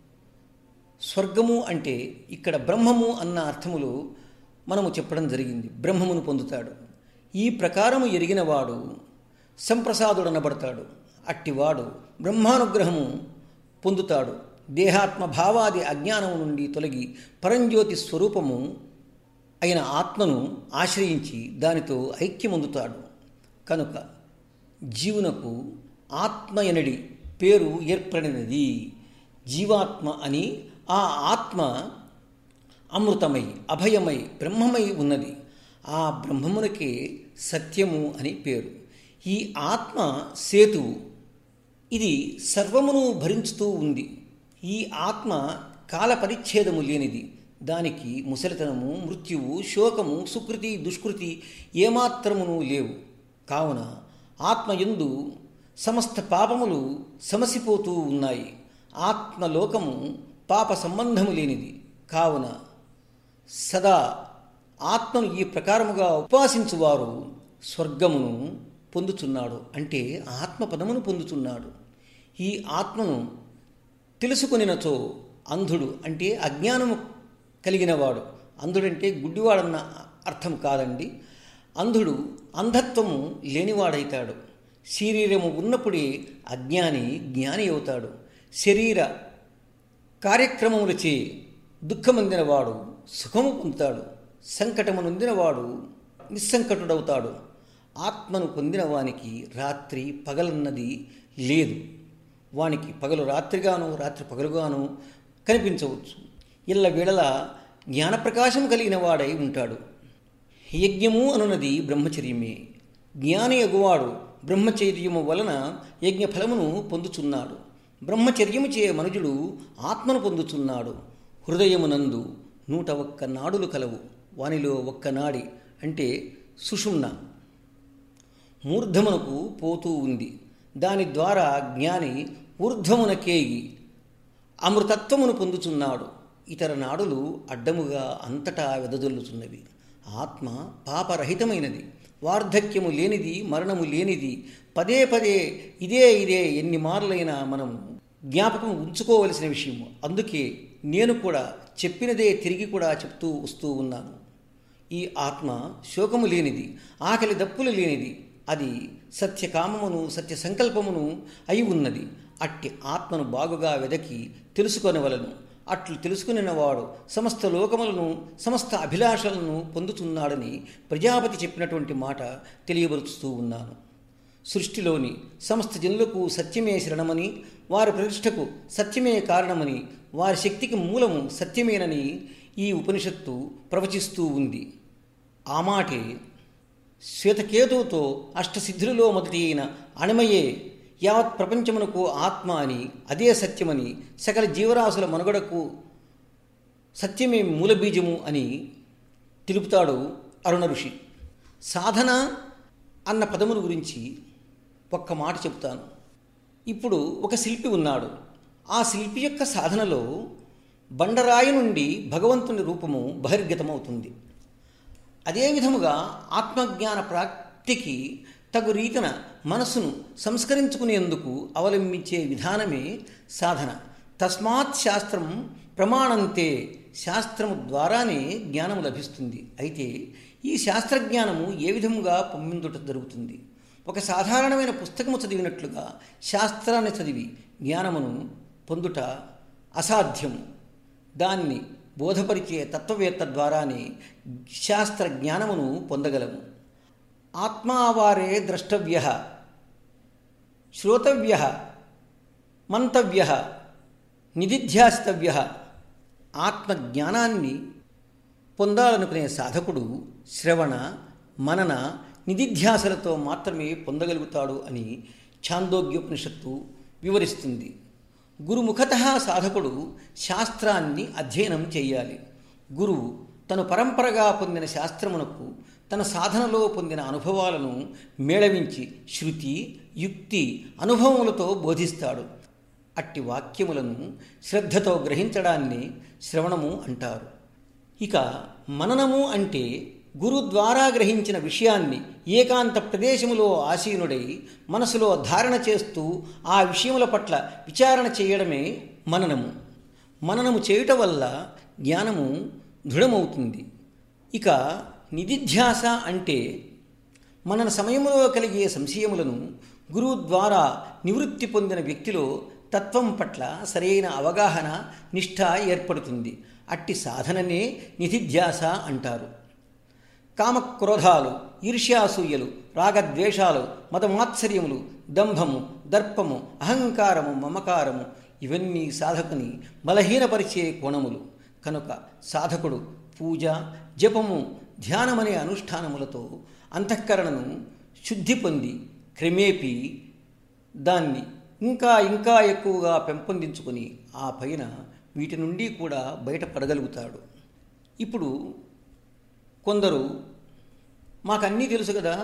స్వర్గము అంటే ఇక్కడ బ్రహ్మము అన్న అర్థములు మనము చెప్పడం జరిగింది బ్రహ్మమును పొందుతాడు ఈ ప్రకారము ఎరిగినవాడు సంప్రసాదుడనబడతాడు అట్టివాడు బ్రహ్మానుగ్రహము పొందుతాడు దేహాత్మ భావాది అజ్ఞానము నుండి తొలగి పరంజ్యోతి స్వరూపము అయిన ఆత్మను ఆశ్రయించి దానితో ఐక్యమొందుతాడు కనుక జీవునకు ఆత్మ ఎనడి పేరు ఏర్పడినది జీవాత్మ అని ఆ ఆత్మ అమృతమై అభయమై బ్రహ్మమై ఉన్నది ఆ బ్రహ్మమునకే సత్యము అని పేరు ఈ ఆత్మ సేతువు ఇది సర్వమును భరించుతూ ఉంది ఈ ఆత్మ కాల పరిచ్ఛేదము లేనిది దానికి ముసలితనము మృత్యువు శోకము సుకృతి దుష్కృతి ఏమాత్రమును లేవు కావున ఆత్మయందు సమస్త పాపములు సమసిపోతూ ఉన్నాయి ఆత్మలోకము పాప సంబంధము లేనిది కావున సదా ఆత్మను ఈ ప్రకారముగా ఉపాసించువారు స్వర్గమును పొందుచున్నాడు అంటే ఆత్మపదమును పొందుచున్నాడు ఈ ఆత్మను తెలుసుకొనినచో అంధుడు అంటే అజ్ఞానము కలిగినవాడు అంధుడంటే గుడ్డివాడన్న అర్థం కాదండి అంధుడు అంధత్వము లేనివాడైతాడు శరీరము ఉన్నప్పుడే అజ్ఞాని జ్ఞాని అవుతాడు శరీర కార్యక్రమములచే దుఃఖమందినవాడు సుఖము పొందుతాడు సంకటము నొందినవాడు నిస్సంకటుడవుతాడు ఆత్మను పొందిన వానికి రాత్రి పగలన్నది లేదు వానికి పగలు రాత్రిగాను రాత్రి పగలుగాను కనిపించవచ్చు ఇళ్ళ వేళల జ్ఞానప్రకాశం కలిగిన వాడై ఉంటాడు యజ్ఞము అనున్నది బ్రహ్మచర్యమే జ్ఞాని అగువాడు బ్రహ్మచర్యము వలన యజ్ఞఫలమును పొందుచున్నాడు బ్రహ్మచర్యము చే మనుజుడు ఆత్మను పొందుచున్నాడు హృదయమునందు నూట ఒక్క నాడులు కలవు వానిలో ఒక్క నాడి అంటే సుషుమ్న మూర్ధమునకు పోతూ ఉంది దాని ద్వారా జ్ఞాని ఊర్ధ్వమునకేగి అమృతత్వమును పొందుచున్నాడు ఇతర నాడులు అడ్డముగా అంతటా వెదజల్లుచున్నవి ఆత్మ పాపరహితమైనది వార్ధక్యము లేనిది మరణము లేనిది పదే పదే ఇదే ఇదే ఎన్ని మార్లైనా మనం జ్ఞాపకం ఉంచుకోవలసిన విషయం అందుకే నేను కూడా చెప్పినదే తిరిగి కూడా చెప్తూ వస్తూ ఉన్నాను ఈ ఆత్మ శోకము లేనిది ఆకలి దప్పులు లేనిది అది సత్యకామమును సత్య సంకల్పమును అయి ఉన్నది అట్టి ఆత్మను బాగుగా వెదకి తెలుసుకొనవలను అట్లు తెలుసుకునినవాడు సమస్త లోకములను సమస్త అభిలాషలను పొందుతున్నాడని ప్రజాపతి చెప్పినటువంటి మాట తెలియబరుస్తూ ఉన్నాను సృష్టిలోని సమస్త జనులకు సత్యమే శరణమని వారి ప్రతిష్టకు సత్యమే కారణమని వారి శక్తికి మూలము సత్యమేనని ఈ ఉపనిషత్తు ప్రవచిస్తూ ఉంది ఆ మాటే శ్వేతకేతువుతో అష్టసిద్ధులలో మొదటి అయిన అణమయే యావత్ ప్రపంచమునకు ఆత్మ అని అదే సత్యమని సకల జీవరాశుల మనుగడకు సత్యమే మూలబీజము అని తెలుపుతాడు అరుణ ఋషి సాధన అన్న పదమును గురించి ఒక్క మాట చెప్తాను ఇప్పుడు ఒక శిల్పి ఉన్నాడు ఆ శిల్పి యొక్క సాధనలో బండరాయి నుండి భగవంతుని రూపము బహిర్గతమవుతుంది అదే విధముగా ఆత్మజ్ఞాన ప్రాప్తికి తగు రీతిన మనసును సంస్కరించుకునేందుకు అవలంబించే విధానమే సాధన తస్మాత్ శాస్త్రం ప్రమాణంతే శాస్త్రము ద్వారానే జ్ఞానము లభిస్తుంది అయితే ఈ శాస్త్రజ్ఞానము ఏ విధముగా పొమ్మిందుట జరుగుతుంది ఒక సాధారణమైన పుస్తకము చదివినట్లుగా శాస్త్రాన్ని చదివి జ్ఞానమును పొందుట అసాధ్యము దాన్ని బోధపరిచే తత్వవేత్త ద్వారానే శాస్త్ర జ్ఞానమును పొందగలము ఆత్మావారే ద్రష్టవ్య శ్రోతవ్య మంతవ్య నిధిధ్యాసితవ్య ఆత్మజ్ఞానాన్ని పొందాలనుకునే సాధకుడు శ్రవణ మనన నిధిధ్యాసలతో మాత్రమే పొందగలుగుతాడు అని ఛాందోగ్యోపనిషత్తు వివరిస్తుంది గురుముఖత సాధకుడు శాస్త్రాన్ని అధ్యయనం చేయాలి గురువు తను పరంపరగా పొందిన శాస్త్రమునకు తన సాధనలో పొందిన అనుభవాలను మేళవించి శృతి యుక్తి అనుభవములతో బోధిస్తాడు అట్టి వాక్యములను శ్రద్ధతో గ్రహించడాన్ని శ్రవణము అంటారు ఇక మననము అంటే గురు ద్వారా గ్రహించిన విషయాన్ని ఏకాంత ప్రదేశములో ఆసీనుడై మనసులో ధారణ చేస్తూ ఆ విషయముల పట్ల విచారణ చేయడమే మననము మననము చేయుట వల్ల జ్ఞానము దృఢమవుతుంది ఇక నిధిధ్యాస అంటే మనన సమయంలో కలిగే సంశయములను గురువు ద్వారా నివృత్తి పొందిన వ్యక్తిలో తత్వం పట్ల సరైన అవగాహన నిష్ఠ ఏర్పడుతుంది అట్టి సాధననే నిధిధ్యాస అంటారు కామక్రోధాలు ఈర్ష్యాసూయలు రాగద్వేషాలు మతమాత్సర్యములు దంభము దర్పము అహంకారము మమకారము ఇవన్నీ సాధకుని బలహీనపరిచే కోణములు కనుక సాధకుడు పూజ జపము ధ్యానమనే అనుష్ఠానములతో అంతఃకరణను శుద్ధి పొంది క్రమేపీ దాన్ని ఇంకా ఇంకా ఎక్కువగా పెంపొందించుకొని ఆ పైన వీటి నుండి కూడా బయటపడగలుగుతాడు ఇప్పుడు కొందరు మాకన్నీ తెలుసు కదా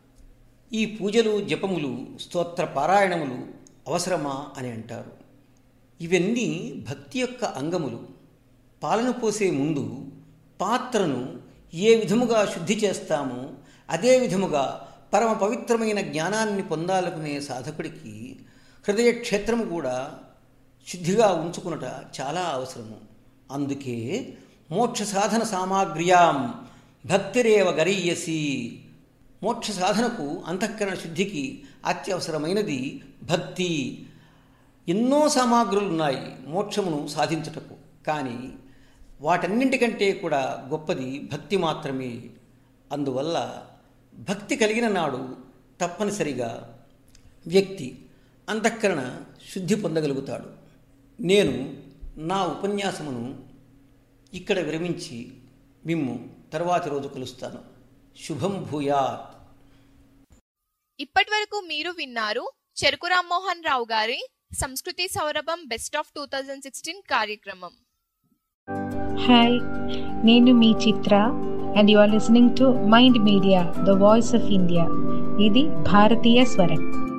ఈ పూజలు జపములు స్తోత్ర పారాయణములు అవసరమా అని అంటారు ఇవన్నీ భక్తి యొక్క అంగములు పాలన పోసే ముందు పాత్రను ఏ విధముగా శుద్ధి చేస్తామో అదే విధముగా పరమ పవిత్రమైన జ్ఞానాన్ని పొందాలనుకునే సాధకుడికి హృదయ క్షేత్రము కూడా శుద్ధిగా ఉంచుకున్నట చాలా అవసరము అందుకే మోక్ష సాధన సామాగ్ర్యాం భక్తిరేవ గరీయసి మోక్ష సాధనకు అంతఃకరణ శుద్ధికి అత్యవసరమైనది భక్తి ఎన్నో సామాగ్రులు ఉన్నాయి మోక్షమును సాధించుటకు కానీ వాటన్నింటికంటే కూడా గొప్పది భక్తి మాత్రమే అందువల్ల భక్తి కలిగిన నాడు తప్పనిసరిగా వ్యక్తి అంతఃకరణ శుద్ధి పొందగలుగుతాడు నేను నా ఉపన్యాసమును ఇక్కడ విరమించి మిమ్ము తర్వాతి రోజు కలుస్తాను శుభం భూయాత్ ఇప్పటి వరకు మీరు విన్నారు చెరుకు రామ్మోహన్ రావు గారి సంస్కృతి సౌరభం best of two thousand sixteen కార్యక్రమం హాయ్ నేను మీ Chitra and you are listening to mind media the voice of India ఇది భారతీయ స్వరం